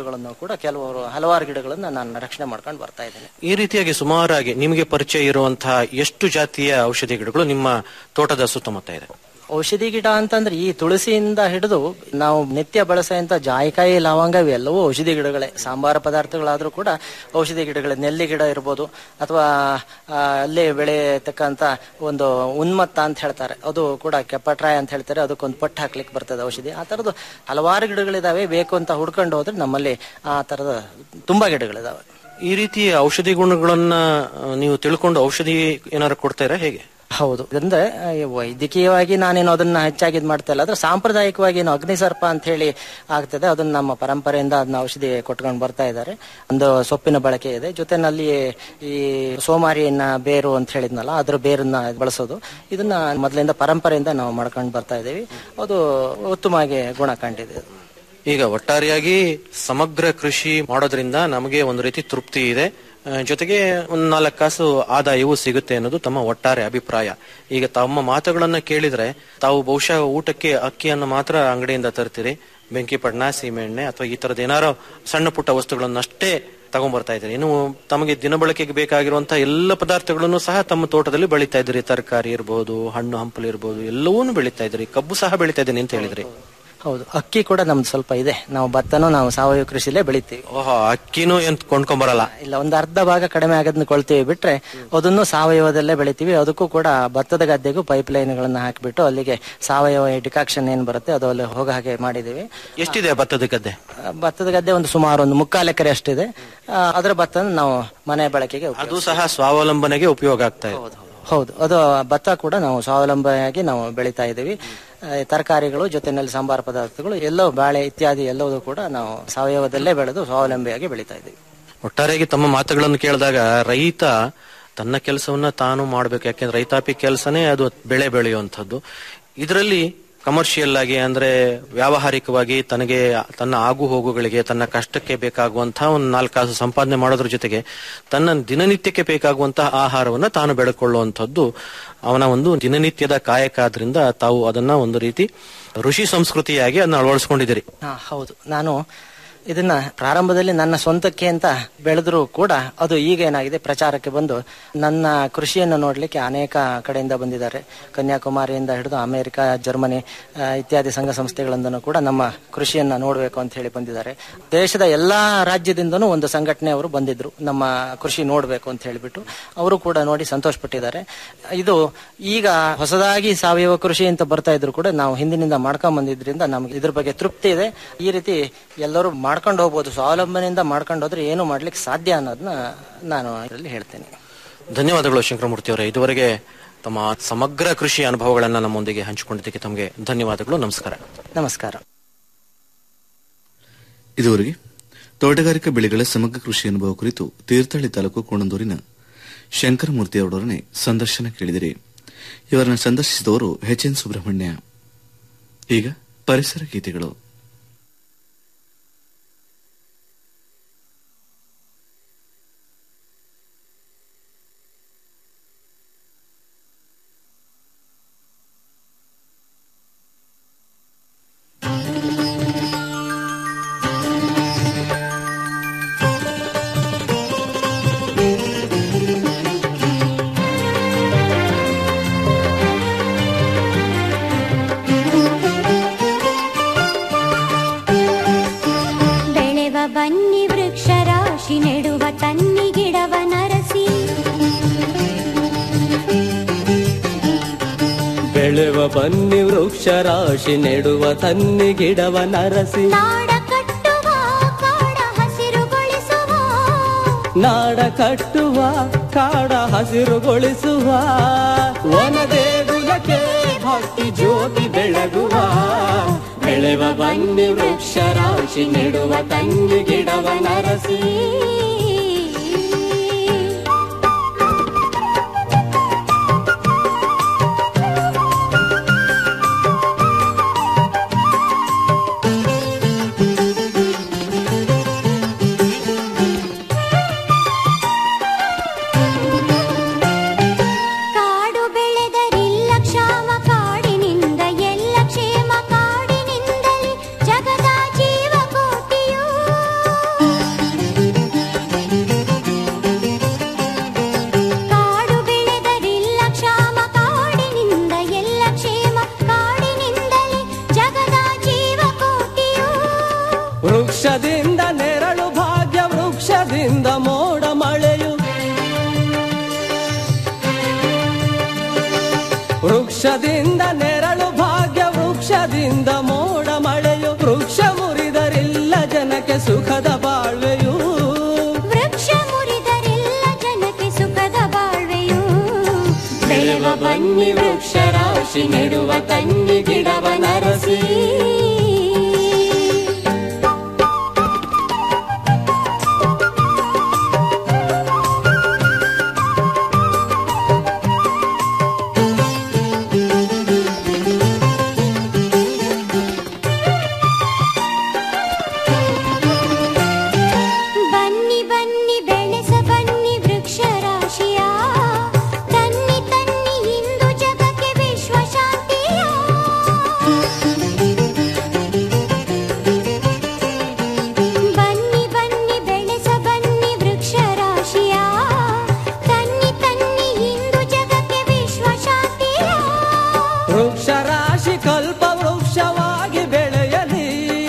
ಗಿಡಗಳನ್ನು ಕೂಡ ಕೆಲವರು ಹಲವಾರು ಗಿಡಗಳನ್ನ ನಾನು ರಕ್ಷಣೆ ಮಾಡ್ಕೊಂಡು ಬರ್ತಾ ಇದ್ದೇನೆ ಈ ರೀತಿಯಾಗಿ ಸುಮಾರಾಗಿ ನಿಮಗೆ ಪರಿಚಯ ಇರುವಂತಹ ಎಷ್ಟು ಜಾತಿಯ ಔಷಧಿ ಗಿಡಗಳು ನಿಮ್ಮ ತೋಟದ ಸುತ್ತಮುತ್ತ ಇದೆ ಔಷಧಿ ಗಿಡ ಅಂತಂದ್ರೆ ಈ ತುಳಸಿಯಿಂದ ಹಿಡಿದು ನಾವು ನಿತ್ಯ ಬಳಸುವಂತ ಜಾಯಿಕಾಯಿ ಲವಂಗ ಇವೆಲ್ಲವೂ ಔಷಧಿ ಗಿಡಗಳೇ ಸಾಂಬಾರ ಪದಾರ್ಥಗಳಾದ್ರೂ ಕೂಡ ಔಷಧಿ ಗಿಡಗಳೇ ನೆಲ್ಲಿ ಗಿಡ ಇರ್ಬೋದು ಅಥವಾ ಆ, ಅಲ್ಲೇ ಬೆಳೆಯತಕ್ಕಂತ ಒಂದು ಉನ್ಮತ್ತ ಅಂತ ಹೇಳ್ತಾರೆ ಅದು ಕೂಡ ಕೆಪ್ಪಟ್ರಾಯ ಅಂತ ಹೇಳ್ತಾರೆ ಅದಕ್ಕೊಂದು ಪಟ್ಟು ಹಾಕ್ಲಿಕ್ಕೆ ಬರ್ತದೆ ಔಷಧಿ ಆ ತರದ್ದು ಹಲವಾರು ಗಿಡಗಳಿದಾವೆ ಬೇಕು ಅಂತ ಹುಡ್ಕೊಂಡು ಹೋದ್ರೆ ನಮ್ಮಲ್ಲಿ ಆ ತರದ ತುಂಬಾ ಗಿಡಗಳಿದಾವೆ ಈ ರೀತಿ ಔಷಧಿ ಗುಣಗಳನ್ನ ಆ, ನೀವು ತಿಳ್ಕೊಂಡು ಔಷಧಿ ಏನಾದ್ರು ಕೊಡ್ತೀರಾ ಹೇಗೆ ಹೌದು ಅಂದ್ರೆ ಆ, ಈ ವೈದ್ಯಕೀಯವಾಗಿ ನಾನೇನು ಅದನ್ನ ಹೆಚ್ಚಾಗಿ ಇದ್ ಮಾಡ್ತಾ ಇಲ್ಲ ಆದ್ರೆ ಸಾಂಪ್ರದಾಯಿಕವಾಗಿ ಏನು ಅಗ್ನಿಸರ್ಪ ಅಂತ ಹೇಳಿ ಆಗ್ತದೆ ಅದನ್ನ ನಮ್ಮ ಪರಂಪರೆಯಿಂದ ಅದನ್ನ ಔಷಧಿ ಕೊಟ್ಕೊಂಡು ಬರ್ತಾ ಇದ್ದಾರೆ ಒಂದು ಸೊಪ್ಪಿನ ಬಳಕೆ ಇದೆ ಜೊತೆನಲ್ಲಿ ಈ ಸೋಮಾರಿಯನ್ನ ಬೇರು ಅಂತ ಹೇಳಿದ್ನಲ್ಲ ಅದ್ರ ಬೇರನ್ನ ಬಳಸೋದು ಇದನ್ನ ಮೊದಲಿಂದ ಪರಂಪರೆಯಿಂದ ನಾವು ಮಾಡ್ಕೊಂಡು ಬರ್ತಾ ಇದ್ದೀವಿ ಅದು ಉತ್ತಮವಾಗಿ ಗುಣ ಕಂಡಿದೆ ಈಗ ಒಟ್ಟಾರೆಯಾಗಿ ಸಮಗ್ರ ಕೃಷಿ ಮಾಡೋದ್ರಿಂದ ನಮಗೆ ಒಂದು ರೀತಿ ತೃಪ್ತಿ ಇದೆ ಆ, ಜೊತೆಗೆ ಒಂದು ನಾಲ್ಕು ಕಾಸು ಆದಾಯವೂ ಸಿಗುತ್ತೆ ಅನ್ನೋದು ತಮ್ಮ ಒಟ್ಟಾರೆ ಅಭಿಪ್ರಾಯ ಈಗ ತಮ್ಮ ಮಾತುಗಳನ್ನ ಕೇಳಿದ್ರೆ ತಾವು ಬಹುಶಃ ಊಟಕ್ಕೆ ಅಕ್ಕಿಯನ್ನು ಮಾತ್ರ ಅಂಗಡಿಯಿಂದ ತರ್ತೀರಿ ಬೆಂಕಿಪಟ್ಟಣ ಸೀಮೆಎಣ್ಣೆ ಅಥವಾ ಈ ತರದ ಏನಾರೋ ಸಣ್ಣ ಪುಟ್ಟ ವಸ್ತುಗಳನ್ನಷ್ಟೇ ತಗೊಂಡ್ಬರ್ತಾ ಇದ್ದೀರಿ ಇನ್ನು ತಮಗೆ ದಿನಬಳಕೆಗೆ ಬೇಕಾಗಿರುವಂತಹ ಎಲ್ಲ ಪದಾರ್ಥಗಳನ್ನು ಸಹ ತಮ್ಮ ತೋಟದಲ್ಲಿ ಬೆಳೀತಾ ಇದ್ದೀರಿ ತರಕಾರಿ ಇರಬಹುದು ಹಣ್ಣು ಹಂಪಲು ಇರಬಹುದು ಎಲ್ಲವನ್ನೂ ಬೆಳೀತಾ ಇದ್ದೀರಿ ಕಬ್ಬು ಸಹ ಬೆಳೀತಾ ಇದ್ದೀನಿ ಅಂತ ಹೇಳಿದ್ರಿ ಹೌದು ಅಕ್ಕಿ ಕೂಡ ನಮ್ದು ಸ್ವಲ್ಪ ಇದೆ ನಾವು ಭತ್ತನೂ ನಾವು ಸಾವಯವ ಕೃಷಿಲೇ ಬೆಳಿತೀವಿ ಓಹೋ ಅಕ್ಕಿನೂ ಎಂತ ಕೊಂಡ್ಕೊಂಬರಲ್ಲ ಇಲ್ಲ ಒಂದು ಅರ್ಧ ಭಾಗ ಕಡಿಮೆ ಆಗೋದನ್ನ ಕೊಳ್ತೀವಿ ಬಿಟ್ರೆ ಅದನ್ನು ಸಾವಯವದಲ್ಲೇ ಬೆಳಿತೀವಿ ಅದಕ್ಕೂ ಕೂಡ ಭತ್ತದ ಗದ್ದೆಗೂ ಪೈಪ್ ಲೈನ್ಗಳನ್ನ ಹಾಕಿಬಿಟ್ಟು ಅಲ್ಲಿಗೆ ಸಾವಯವ ಡಿಕಾಕ್ಷನ್ ಏನ್ ಬರುತ್ತೆ ಅದು ಅಲ್ಲಿ ಹೋಗೋ ಹಾಗೆ ಮಾಡಿದೀವಿ ಎಷ್ಟಿದೆ ಭತ್ತದ ಗದ್ದೆ ಆ, ಭತ್ತದ ಗದ್ದೆ ಒಂದು ಸುಮಾರು ಒಂದು ಮುಕ್ಕಾಲು ಎಕರೆ ಅಷ್ಟಿದೆ ಆ, ಅದರ ಭತ್ತ ನಾವು ಮನೆ ಬಳಕೆಗೆ ಉಪಯೋಗ- ಅದು ಸಹ ಸ್ವಾವಲಂಬನೆಗೆ ಉಪಯೋಗ ಆಗ್ತಾ ಇದೆ ಹೌದು ಅದು ಭತ್ತ ಕೂಡ ನಾವು ಸ್ವಾವಲಂಬಿಯಾಗಿ ನಾವು ಬೆಳಿತಾ ಇದ್ದೀವಿ ಆ, ತರಕಾರಿಗಳು ಜೊತೆನಲ್ಲಿ ಸಾಂಬಾರ ಪದಾರ್ಥಗಳು ಎಲ್ಲವೂ ಬಾಳೆ ಇತ್ಯಾದಿ ಎಲ್ಲವೂ ಕೂಡ ನಾವು ಸಾವಯವದಲ್ಲೇ ಬೆಳೆದು ಸ್ವಾವಲಂಬಿಯಾಗಿ ಬೆಳಿತಾ ಇದ್ದೀವಿ ಒಟ್ಟಾರೆಯಾಗಿ ತಮ್ಮ ಮಾತುಗಳನ್ನು ಕೇಳಿದಾಗ ರೈತ ತನ್ನ ಕೆಲಸವನ್ನ ತಾನು ಮಾಡ್ಬೇಕು ಯಾಕೆಂದ್ರೆ ರೈತಾಪಿ ಕೆಲಸನೇ ಅದು ಬೆಳೆ ಬೆಳೆಯುವಂಥದ್ದು ಇದರಲ್ಲಿ ಕಮರ್ಷಿಯಲ್ ಆಗಿ ಅಂದ್ರೆ ವ್ಯಾವಹಾರಿಕವಾಗಿ ತನಗೆ ತನ್ನ ಆಗು ಹೋಗುಗಳಿಗೆ ತನ್ನ ಕಷ್ಟಕ್ಕೆ ಬೇಕಾಗುವಂತಹ ಒಂದು ನಾಲ್ಕಾಸು ಸಂಪಾದನೆ ಮಾಡೋದ್ರ ಜೊತೆಗೆ ತನ್ನ ದಿನನಿತ್ಯಕ್ಕೆ ಬೇಕಾಗುವಂತಹ ಆಹಾರವನ್ನ ತಾನು ಬೆಳ್ಕೊಳ್ಳುವಂಥದ್ದು ಅವನ ಒಂದು ದಿನನಿತ್ಯದ ಕಾಯಕ ಆದ್ರಿಂದ ತಾವು ಅದನ್ನ ಒಂದು ರೀತಿ ಋಷಿ ಸಂಸ್ಕೃತಿಯಾಗಿ ಅದನ್ನ ಅಳವಡಿಸ್ಕೊಂಡಿದ್ದೀರಿ ಹಾ ಹೌದು ನಾನು ಇದನ್ನ ಪ್ರಾರಂಭದಲ್ಲಿ ನನ್ನ ಸ್ವಂತಕ್ಕೆ ಅಂತ ಬೆಳೆದ್ರು ಕೂಡ ಅದು ಈಗ ಏನಾಗಿದೆ ಪ್ರಚಾರಕ್ಕೆ ಬಂದು ನನ್ನ ಕೃಷಿಯನ್ನು ನೋಡ್ಲಿಕ್ಕೆ ಅನೇಕ ಕಡೆಯಿಂದ ಬಂದಿದ್ದಾರೆ ಕನ್ಯಾಕುಮಾರಿಯಿಂದ ಹಿಡಿದು ಅಮೆರಿಕ ಜರ್ಮನಿ ಆ, ಇತ್ಯಾದಿ ಸಂಘ ಸಂಸ್ಥೆಗಳಿಂದನೂ ಕೂಡ ನಮ್ಮ ಕೃಷಿಯನ್ನ ನೋಡಬೇಕು ಅಂತ ಹೇಳಿ ಬಂದಿದ್ದಾರೆ ದೇಶದ ಎಲ್ಲಾ ರಾಜ್ಯದಿಂದನೂ ಒಂದು ಸಂಘಟನೆಯವರು ಬಂದಿದ್ರು ನಮ್ಮ ಕೃಷಿ ನೋಡಬೇಕು ಅಂತ ಹೇಳಿಬಿಟ್ಟು ಅವರು ಕೂಡ ನೋಡಿ ಸಂತೋಷಪಟ್ಟಿದ್ದಾರೆ ಇದು ಈಗ ಹೊಸದಾಗಿ ಸಾವಯವ ಕೃಷಿ ಅಂತ ಬರ್ತಾ ಇದ್ರು ಕೂಡ ನಾವು ಹಿಂದಿನಿಂದ ಮಾಡ್ಕೊಂಡ್ ಬಂದಿದ್ರಿಂದ ನಮ್ಗೆ ಇದ್ರ ಬಗ್ಗೆ ತೃಪ್ತಿ ಇದೆ ಈ ರೀತಿ ಎಲ್ಲರೂ ಮಾಡ್ಕೊಂಡು ಹೋಗ್ಬೋದು ಸ್ವಾವಲಂಬನೆಯಿಂದ ಮಾಡ್ಕೊಂಡು ಹೋದ್ರೆ ಏನು ಮಾಡ್ಲಿಕ್ಕೆ ಸಾಧ್ಯ ಅನ್ನೋದನ್ನ ನಾನು ಇದರಲ್ಲಿ ಹೇಳ್ತೇನೆ ಧನ್ಯವಾದಗಳು ಶಂಕರಮೂರ್ತಿ ಅವರೇ ಇದುವರೆಗೆ ತಮ್ಮ ಸಮಗ್ರ ಕೃಷಿ ಅನುಭವಗಳನ್ನ ನಮ್ಮೊಂದಿಗೆ ಹಂಚಿಕೊಂಡಿದ್ದಕ್ಕೆ ತಮಗೆ ಧನ್ಯವಾದಗಳು ನಮಸ್ಕಾರ ನಮಸ್ಕಾರ ಇದುವರೆಗೆ ತೋಟಗಾರಿಕಾ ಬೆಳೆಗಳ ಸಮಗ್ರ ಕೃಷಿ ಅನುಭವ ಕುರಿತು ತೀರ್ಥಹಳ್ಳಿ ತಾಲೂಕು ಕೋಣಂದೂರಿನ ಶಂಕರಮೂರ್ತಿ ಅವರೊಡನೆ ಸಂದರ್ಶನ ಕೇಳಿದಿರಿ ಇವರನ್ನು ಸಂದರ್ಶಿಸಿದವರು ಎಚ್ ಎನ್ ಸುಬ್ರಹ್ಮಣ್ಯ ಈಗ ಪರಿಸರ ಗೀತೆಗಳು ಬೆಳೆವ ಬನ್ನಿ ವೃಕ್ಷ ರಾಶಿ ನೆಡುವ ತನ್ನಿ ಗಿಡವ ನರಸಿ ಬೆಳೆವ ಬನ್ನಿ ವೃಕ್ಷ ರಾಶಿ ನೆಡುವ ತನ್ನಿ ಗಿಡವ ನರಸಿ ನಾಡ ಕಟ್ಟುವ ಕಾಡ ಹಸಿರುಗೊಳಿಸುವ ನಾಡ ಕಟ್ಟುವ ಕಾಡ ಹಸಿರುಗೊಳಿಸುವ ವನ ದೇಗುಲಕ್ಕೆ ಭಕ್ತಿ ಜ್ಯೋತಿ ಬೆಳಗುವ ಬೆಳೆವ ಬನ್ನಿ ವೃಕ್ಷ ರಾಶಿ ನೆಡುವ ತನ್ನಿ ಗಿಡವ ನರಸಿ ಕಾಡು ಬೆಳೆದರಿಲ್ಲ ಕ್ಷಾಮ ಕಾಡಿನಿಂದ ಎಲ್ಲ ಕ್ಷೇಮ ಕಾಡಿನಿಂದಲೇ ಜಗದ ಜೀವ ಕೋಟಿಯು ವೃಕ್ಷದಿಂದ ನೆರಳು ಭಾಗ್ಯ ವೃಕ್ಷದಿಂದ ಮೋಡ ಮಳೆಯು ವೃಕ್ಷ ಮುರಿದರಿಲ್ಲ ಜನಕ್ಕೆ ಸುಖದ ಬಾಳ್ವೆಯು ವೃಕ್ಷ ಮುರಿದರೆಲ್ಲ ಜನಕ್ಕೆ ಸುಖದ ಬಾಳ್ವೆಯು ಬೆಳೆವ ಬನ್ನಿ ವೃಕ್ಷ ರಾಶಿ ನೆಡುವ ಕನ್ನಿ ಗಿಡವ ನರಸಿ ಬನ್ನಿ ಬನ್ನಿ ಬೆಳೆಸ ಬನ್ನಿ ವೃಕ್ಷ ರಾಶಿಯ ತನ್ನಿ ತನ್ನಿ ಇಂದು ಜಗಕ್ಕೆ ವಿಶ್ವ ಶಾಂತಿಯ ಬನ್ನಿ ಬನ್ನಿ ಬೆಳೆಸ ಬನ್ನಿ ವೃಕ್ಷ ರಾಶಿಯ ತನ್ನಿ ತನ್ನಿ ಇಂದು ಜಗಕ್ಕೆ ವಿಶ್ವ ಶಾಂತಿಯ ವೃಕ್ಷ ರಾಶಿ ಕಲ್ಪ ವೃಕ್ಷವಾಗಿ ಬೆಳೆಯಲಿ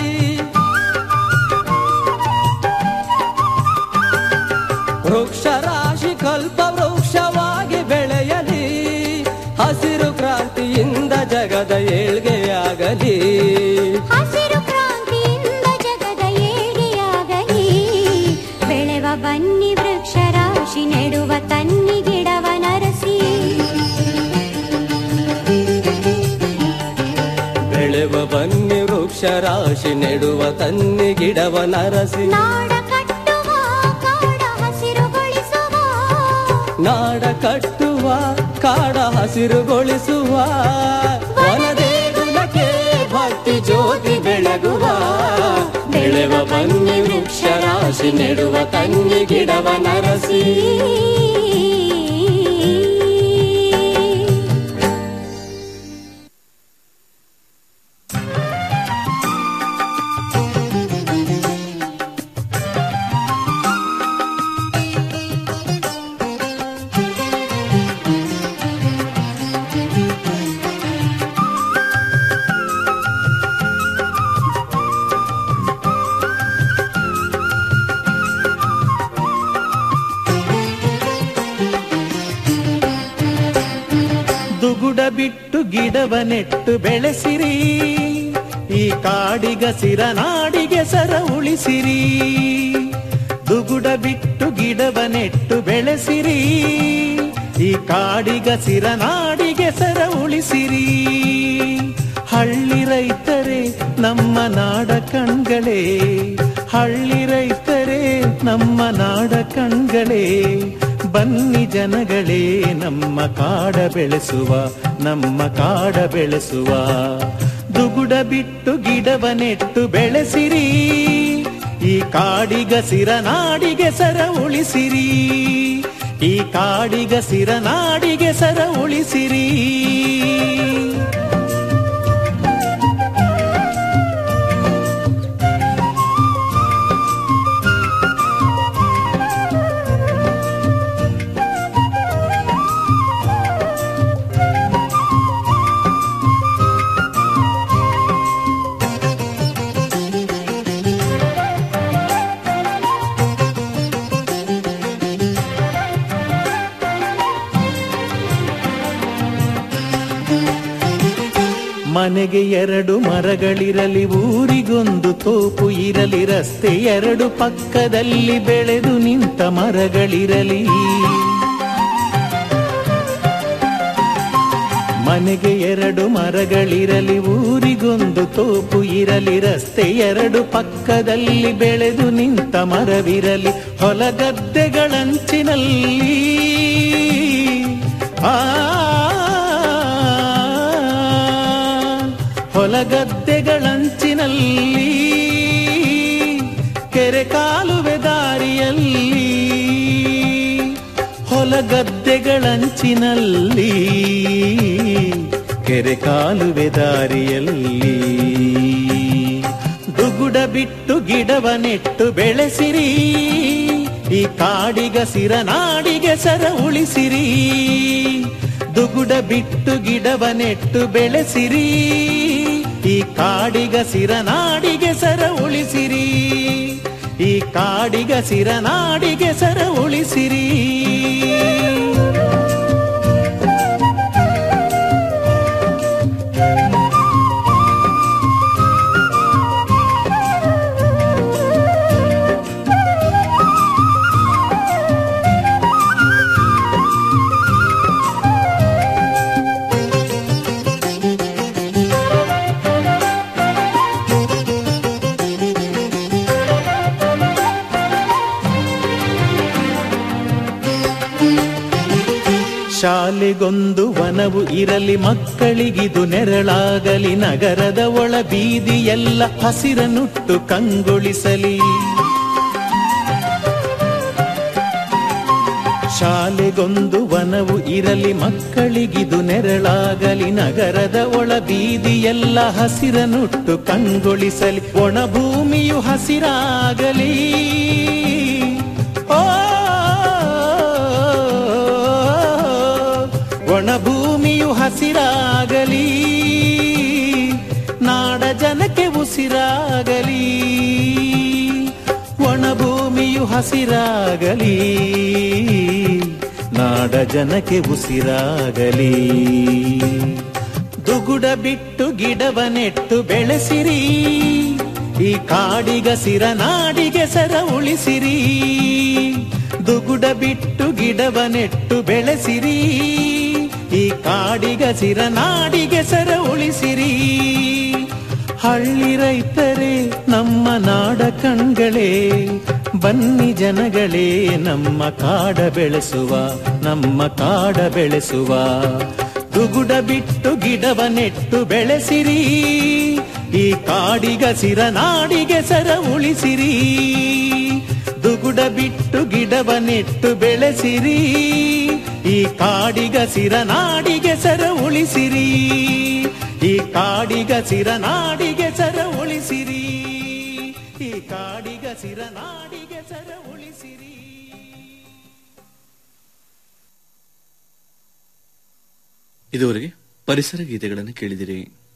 ವೃಕ್ಷ ರಾಶಿ ಕಲ್ಪ ವೃಕ್ಷವಾಗಿ ಬೆಳೆಯಲಿ ಹಸಿರು ಕ್ರಾಂತಿಯಿಂದ ಜಗದ ಏಳ್ಗೆಯಾಗಲಿ ಹಸಿರು ಕ್ರಾಂತಿಯಿಂದ ಜಗದ ಏಳಿಯಾಗಲಿ ಬೆಳೆವ ಬನ್ನಿ ವೃಕ್ಷ ರಾಶಿ ನೆಡುವ ತನ್ನಿ ಗಿಡವ ನರಸಿ ಬೆಳೆವ ಬನ್ನಿ ವೃಕ್ಷ ರಾಶಿ ನೆಡುವ ತನ್ನಿ ಗಿಡವ ನರಸಿ ನಾಡ ಕಟ್ಟುವ ಕಾಡ ಹಸಿರುಗೊಳಿಸುವ ನಾಡ ಕಟ್ಟುವ ಕಾಡ ಹಸಿರುಗೊಳಿಸುವ ವನದೇಗುಲಕ್ಕೆ ಭಕ್ತಿ ಜ್ಯೋತಿ ಬೆಳಗುವ ಬೆಳೆವ ಬನ್ನಿ ವೃಕ್ಷ ರಾಶಿ ನೆಡುವ ತನ್ನಿ ಗಿಡವ ನರಸಿ ದುಗುಡ ಬಿಟ್ಟು ಗಿಡವ ನೆಟ್ಟು ಬೆಳೆಸಿರಿ ಈ ಕಾಡಿಗ ಸಿರ ನಾಡಿಗೆ ಸರ ಉಳಿಸಿರಿ ದುಗುಡ ಬಿಟ್ಟು ಗಿಡವ ನೆಟ್ಟು ಬೆಳೆಸಿರಿ ಈ ಕಾಡಿಗ ಸಿರ ನಾಡಿಗೆ ಸರ ಉಳಿಸಿರಿ ಹಳ್ಳಿ ರೈತರೇ ನಮ್ಮ ನಾಡ ಕಣ್ಗಳೇ ಹಳ್ಳಿ ರೈತರೇ ನಮ್ಮ ನಾಡ ಕಣ್ಗಳೇ ಬನ್ನಿ ಜನಗಳೇ ನಮ್ಮ ಕಾಡ ಬೆಳೆಸುವ ನಮ್ಮ ಕಾಡ ಬೆಳೆಸುವ ದುಗುಡ ಬಿಟ್ಟು ಗಿಡವ ನೆಟ್ಟು ಬೆಳೆಸಿರಿ ಈ ಕಾಡಿಗ ಸಿರ ನಾಡಿಗೆ ಸರ ಉಳಿಸಿರಿ ಈ ಕಾಡಿಗ ಸಿರ ನಾಡಿಗೆ ಸರ ಉಳಿಸಿರಿ ಮನೆಗೆ ಎರಡು ಮರಗಳಿರಲಿ ಊರಿಗೊಂದು ತೋಪು ಇರಲಿ ರಸ್ತೆ ಎರಡು ಪಕ್ಕದಲ್ಲಿ ಬೆಳೆದು ನಿಂತ ಮರಗಳಿರಲಿ ಮನೆಗೆ ಎರಡು ಮರಗಳಿರಲಿ ಊರಿಗೊಂದು ತೋಪು ಇರಲಿ ರಸ್ತೆ ಎರಡು ಪಕ್ಕದಲ್ಲಿ ಬೆಳೆದು ನಿಂತ ಮರವಿರಲಿ ಹೊಲಗದ್ದೆಗಳಂಚಿನಲ್ಲಿ ಆ ಹೊಲಗದ್ದೆಗಳಂಚಿನಲ್ಲಿ ಕೆರೆ ಕಾಲುವೆ ದಾರಿಯಲ್ಲಿ ಹೊಲಗದ್ದೆಗಳಂಚಿನಲ್ಲಿ ಕೆರೆ ಕಾಲುವೆ ದಾರಿಯಲ್ಲಿ ದುಗುಡ ಬಿಟ್ಟು ಗಿಡವ ನೆಟ್ಟು ಬೆಳೆಸಿರಿ ಈ ಕಾಡಿಗ ಸಿರ ನಾಡಿಗೆ ಸರ ಉಳಿಸಿರಿ ದುಗುಡ ಬಿಟ್ಟು ಗಿಡವ ನೆಟ್ಟು ಬೆಳೆಸಿರಿ ಈ ಕಾಡಿಗ ಸಿರ ನಾಡಿಗೆ ಸರ ಉಳಿಸಿರಿ ಈ ಕಾಡಿಗ ಸಿರ ನಾಡಿಗೆ ಸರ ಉಳಿಸಿರಿ ಶಾಲೆಗೊಂದು ವನವು ಇರಲಿ ಮಕ್ಕಳಿಗಿದು ನೆರಳಾಗಲಿ ನಗರದ ಒಳ ಬೀದಿಯೆಲ್ಲ ಹಸಿರನುಟ್ಟು ಕಂಗೊಳಿಸಲಿ ಶಾಲೆಗೊಂದು ವನವು ಇರಲಿ ಮಕ್ಕಳಿಗಿದು ನೆರಳಾಗಲಿ ನಗರದ ಒಳ ಬೀದಿಯೆಲ್ಲ ಹಸಿರನುಟ್ಟು ಕಂಗೊಳಿಸಲಿ ಒಣ ಭೂಮಿಯು ಹಸಿರಾಗಲಿ ಓ ಒಣ ಭೂಮಿಯು ಹಸಿರಾಗಲಿ ನಾಡ ಜನಕ್ಕೆ ಉಸಿರಾಗಲಿ ಒಣ ಭೂಮಿಯು ಹಸಿರಾಗಲಿ ನಾಡ ಜನಕ್ಕೆ ಉಸಿರಾಗಲಿ ದುಗುಡ ಬಿಟ್ಟು ಗಿಡವ ನೆಟ್ಟು ಬೆಳೆಸಿರಿ ಈ ಕಾಡಿಗಸಿರ ನಾಡಿಗೆ ಸರ ಉಳಿಸಿರಿ ದುಗುಡ ಬಿಟ್ಟು ಗಿಡವ ನೆಟ್ಟು ಬೆಳೆಸಿರಿ ಈ ಕಾಡಿಗಸಿರ ನಾಡಿಗೆ ಸರ ಉಳಿಸಿರಿ ಹಳ್ಳಿ ರೈತರೇ ನಮ್ಮ ನಾಡ ಕಣ್ಗಳೇ ಬನ್ನಿ ಜನಗಳೇ ನಮ್ಮ ಕಾಡ ಬೆಳೆಸುವ ನಮ್ಮ ಕಾಡ ಬೆಳೆಸುವ ದುಗುಡ ಬಿಟ್ಟು ಗಿಡವ ನೆಟ್ಟು ಬೆಳೆಸಿರಿ ಈ ಕಾಡಿಗಸಿರ ನಾಡಿಗೆ ಸರ ಉಳಿಸಿರಿ ದುಗುಡ ಬಿಟ್ಟು ಗಿಡವ ನೆಟ್ಟು ಬೆಳೆಸಿರಿ ಈ ಕಾಡಿಗಸಿರ ನಾಡಿಗೆ ಸರ ಉಳಿಸಿರಿ ಈ ಕಾಡಿಗಸಿರ ನಾಡಿಗೆ ಸರ ಉಳಿಸಿರಿ ಈ ಕಾಡಿಗಸಿರ ನಾಡಿಗೆ ಸರ ಉಳಿಸಿರಿ ಇದುವರೆಗೆ ಪರಿಸರ ಗೀತೆಗಳನ್ನು ಕೇಳಿದಿರಿ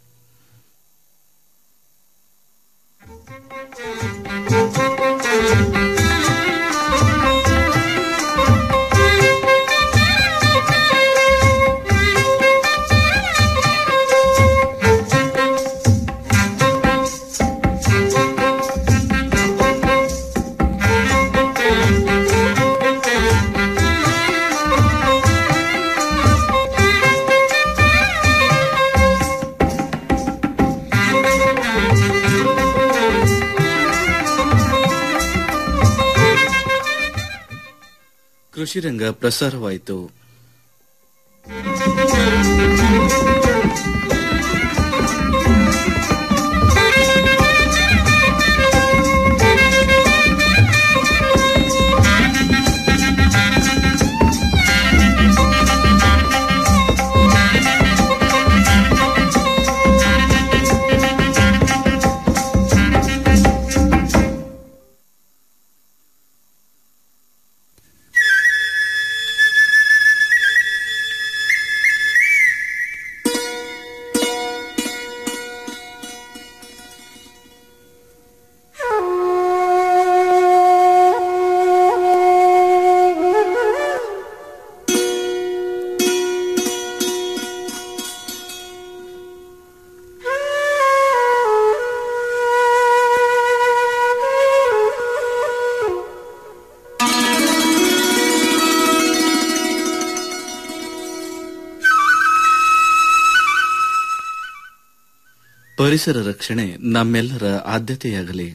ಕೃಷಿ ರಂಗ ಪ್ರಸಾರವಾಯಿತು ಪರಿಸರ ರಕ್ಷಣೆ ನಮ್ಮೆಲ್ಲರ ಆದ್ಯತೆಯಾಗಲಿ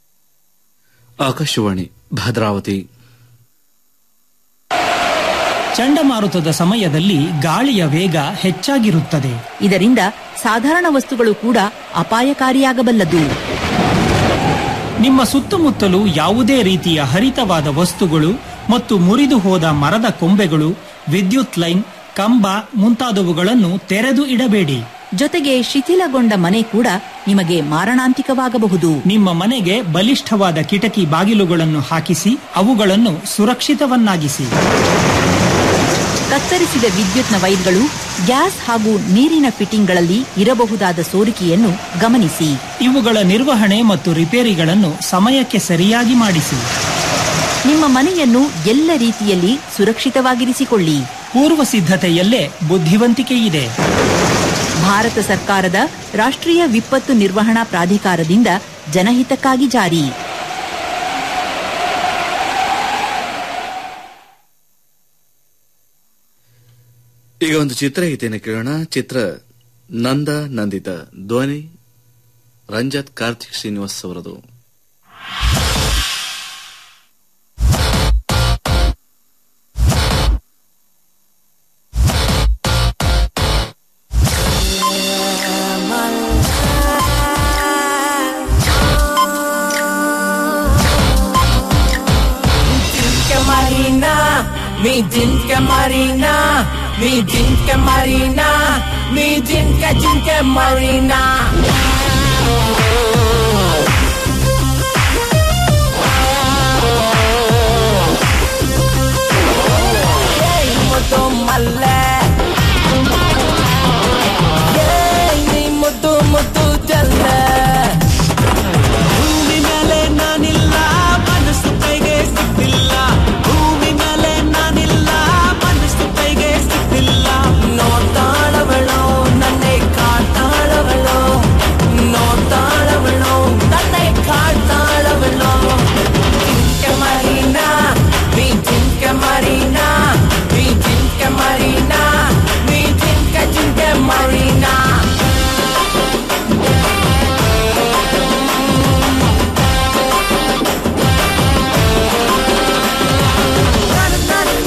ಆಕಾಶವಾಣಿ ಭದ್ರಾವತಿ ಚಂಡಮಾರುತದ ಸಮಯದಲ್ಲಿ ಗಾಳಿಯ ವೇಗ ಹೆಚ್ಚಾಗಿರುತ್ತದೆ ಇದರಿಂದ ಸಾಧಾರಣ ವಸ್ತುಗಳು ಕೂಡ ಅಪಾಯಕಾರಿಯಾಗಬಲ್ಲದು ನಿಮ್ಮ ಸುತ್ತಮುತ್ತಲು ಯಾವುದೇ ರೀತಿಯ ಹರಿತವಾದ ವಸ್ತುಗಳು ಮತ್ತು ಮುರಿದು ಹೋದ ಮರದ ಕೊಂಬೆಗಳು ವಿದ್ಯುತ್ ಲೈನ್ ಕಂಬ ಮುಂತಾದವುಗಳನ್ನು ತೆರೆದು ಇಡಬೇಡಿ ಜೊತೆಗೆ ಶಿಥಿಲಗೊಂಡ ಮನೆ ಕೂಡ ನಿಮಗೆ ಮಾರಣಾಂತಿಕವಾಗಬಹುದು ನಿಮ್ಮ ಮನೆಗೆ ಬಲಿಷ್ಠವಾದ ಕಿಟಕಿ ಬಾಗಿಲುಗಳನ್ನು ಹಾಕಿಸಿ ಅವುಗಳನ್ನು ಸುರಕ್ಷಿತವನ್ನಾಗಿಸಿ ಕತ್ತರಿಸಿದ ವಿದ್ಯುತ್ನ ವೈರ್ಗಳು ಗ್ಯಾಸ್ ಹಾಗೂ ನೀರಿನ ಫಿಟ್ಟಿಂಗ್ಗಳಲ್ಲಿ ಇರಬಹುದಾದ ಸೋರಿಕೆಯನ್ನು ಗಮನಿಸಿ ಇವುಗಳ ನಿರ್ವಹಣೆ ಮತ್ತು ರಿಪೇರಿಗಳನ್ನು ಸಮಯಕ್ಕೆ ಸರಿಯಾಗಿ ಮಾಡಿಸಿ ನಿಮ್ಮ ಮನೆಯನ್ನು ಎಲ್ಲ ರೀತಿಯಲ್ಲಿ ಸುರಕ್ಷಿತವಾಗಿರಿಸಿಕೊಳ್ಳಿ ಪೂರ್ವ ಸಿದ್ಧತೆಯಲ್ಲೇ ಬುದ್ಧಿವಂತಿಕೆ ಇದೆ ಭಾರತ ಸರ್ಕಾರದ ರಾಷ್ಟ್ರೀಯ ವಿಪತ್ತು ನಿರ್ವಹಣಾ ಪ್ರಾಧಿಕಾರದಿಂದ ಜನಹಿತಕ್ಕಾಗಿ ಜಾರಿ ಈಗ ಒಂದು ಚಿತ್ರಗೀತೆಯನ್ನು ಕೇಳೋಣ ಚಿತ್ರ ನಂದ ನಂದಿತ ಧ್ವನಿ ರಂಜತ್ ಕಾರ್ತಿಕ್ ಶ್ರೀನಿವಾಸ್ ಅವರದು Dinka Marina, mi Dinka Marina, mi Dinka Marina, mi Dinka Dinka Marina. Hey, mutu malle. Hey, ni mutu mutu jalle.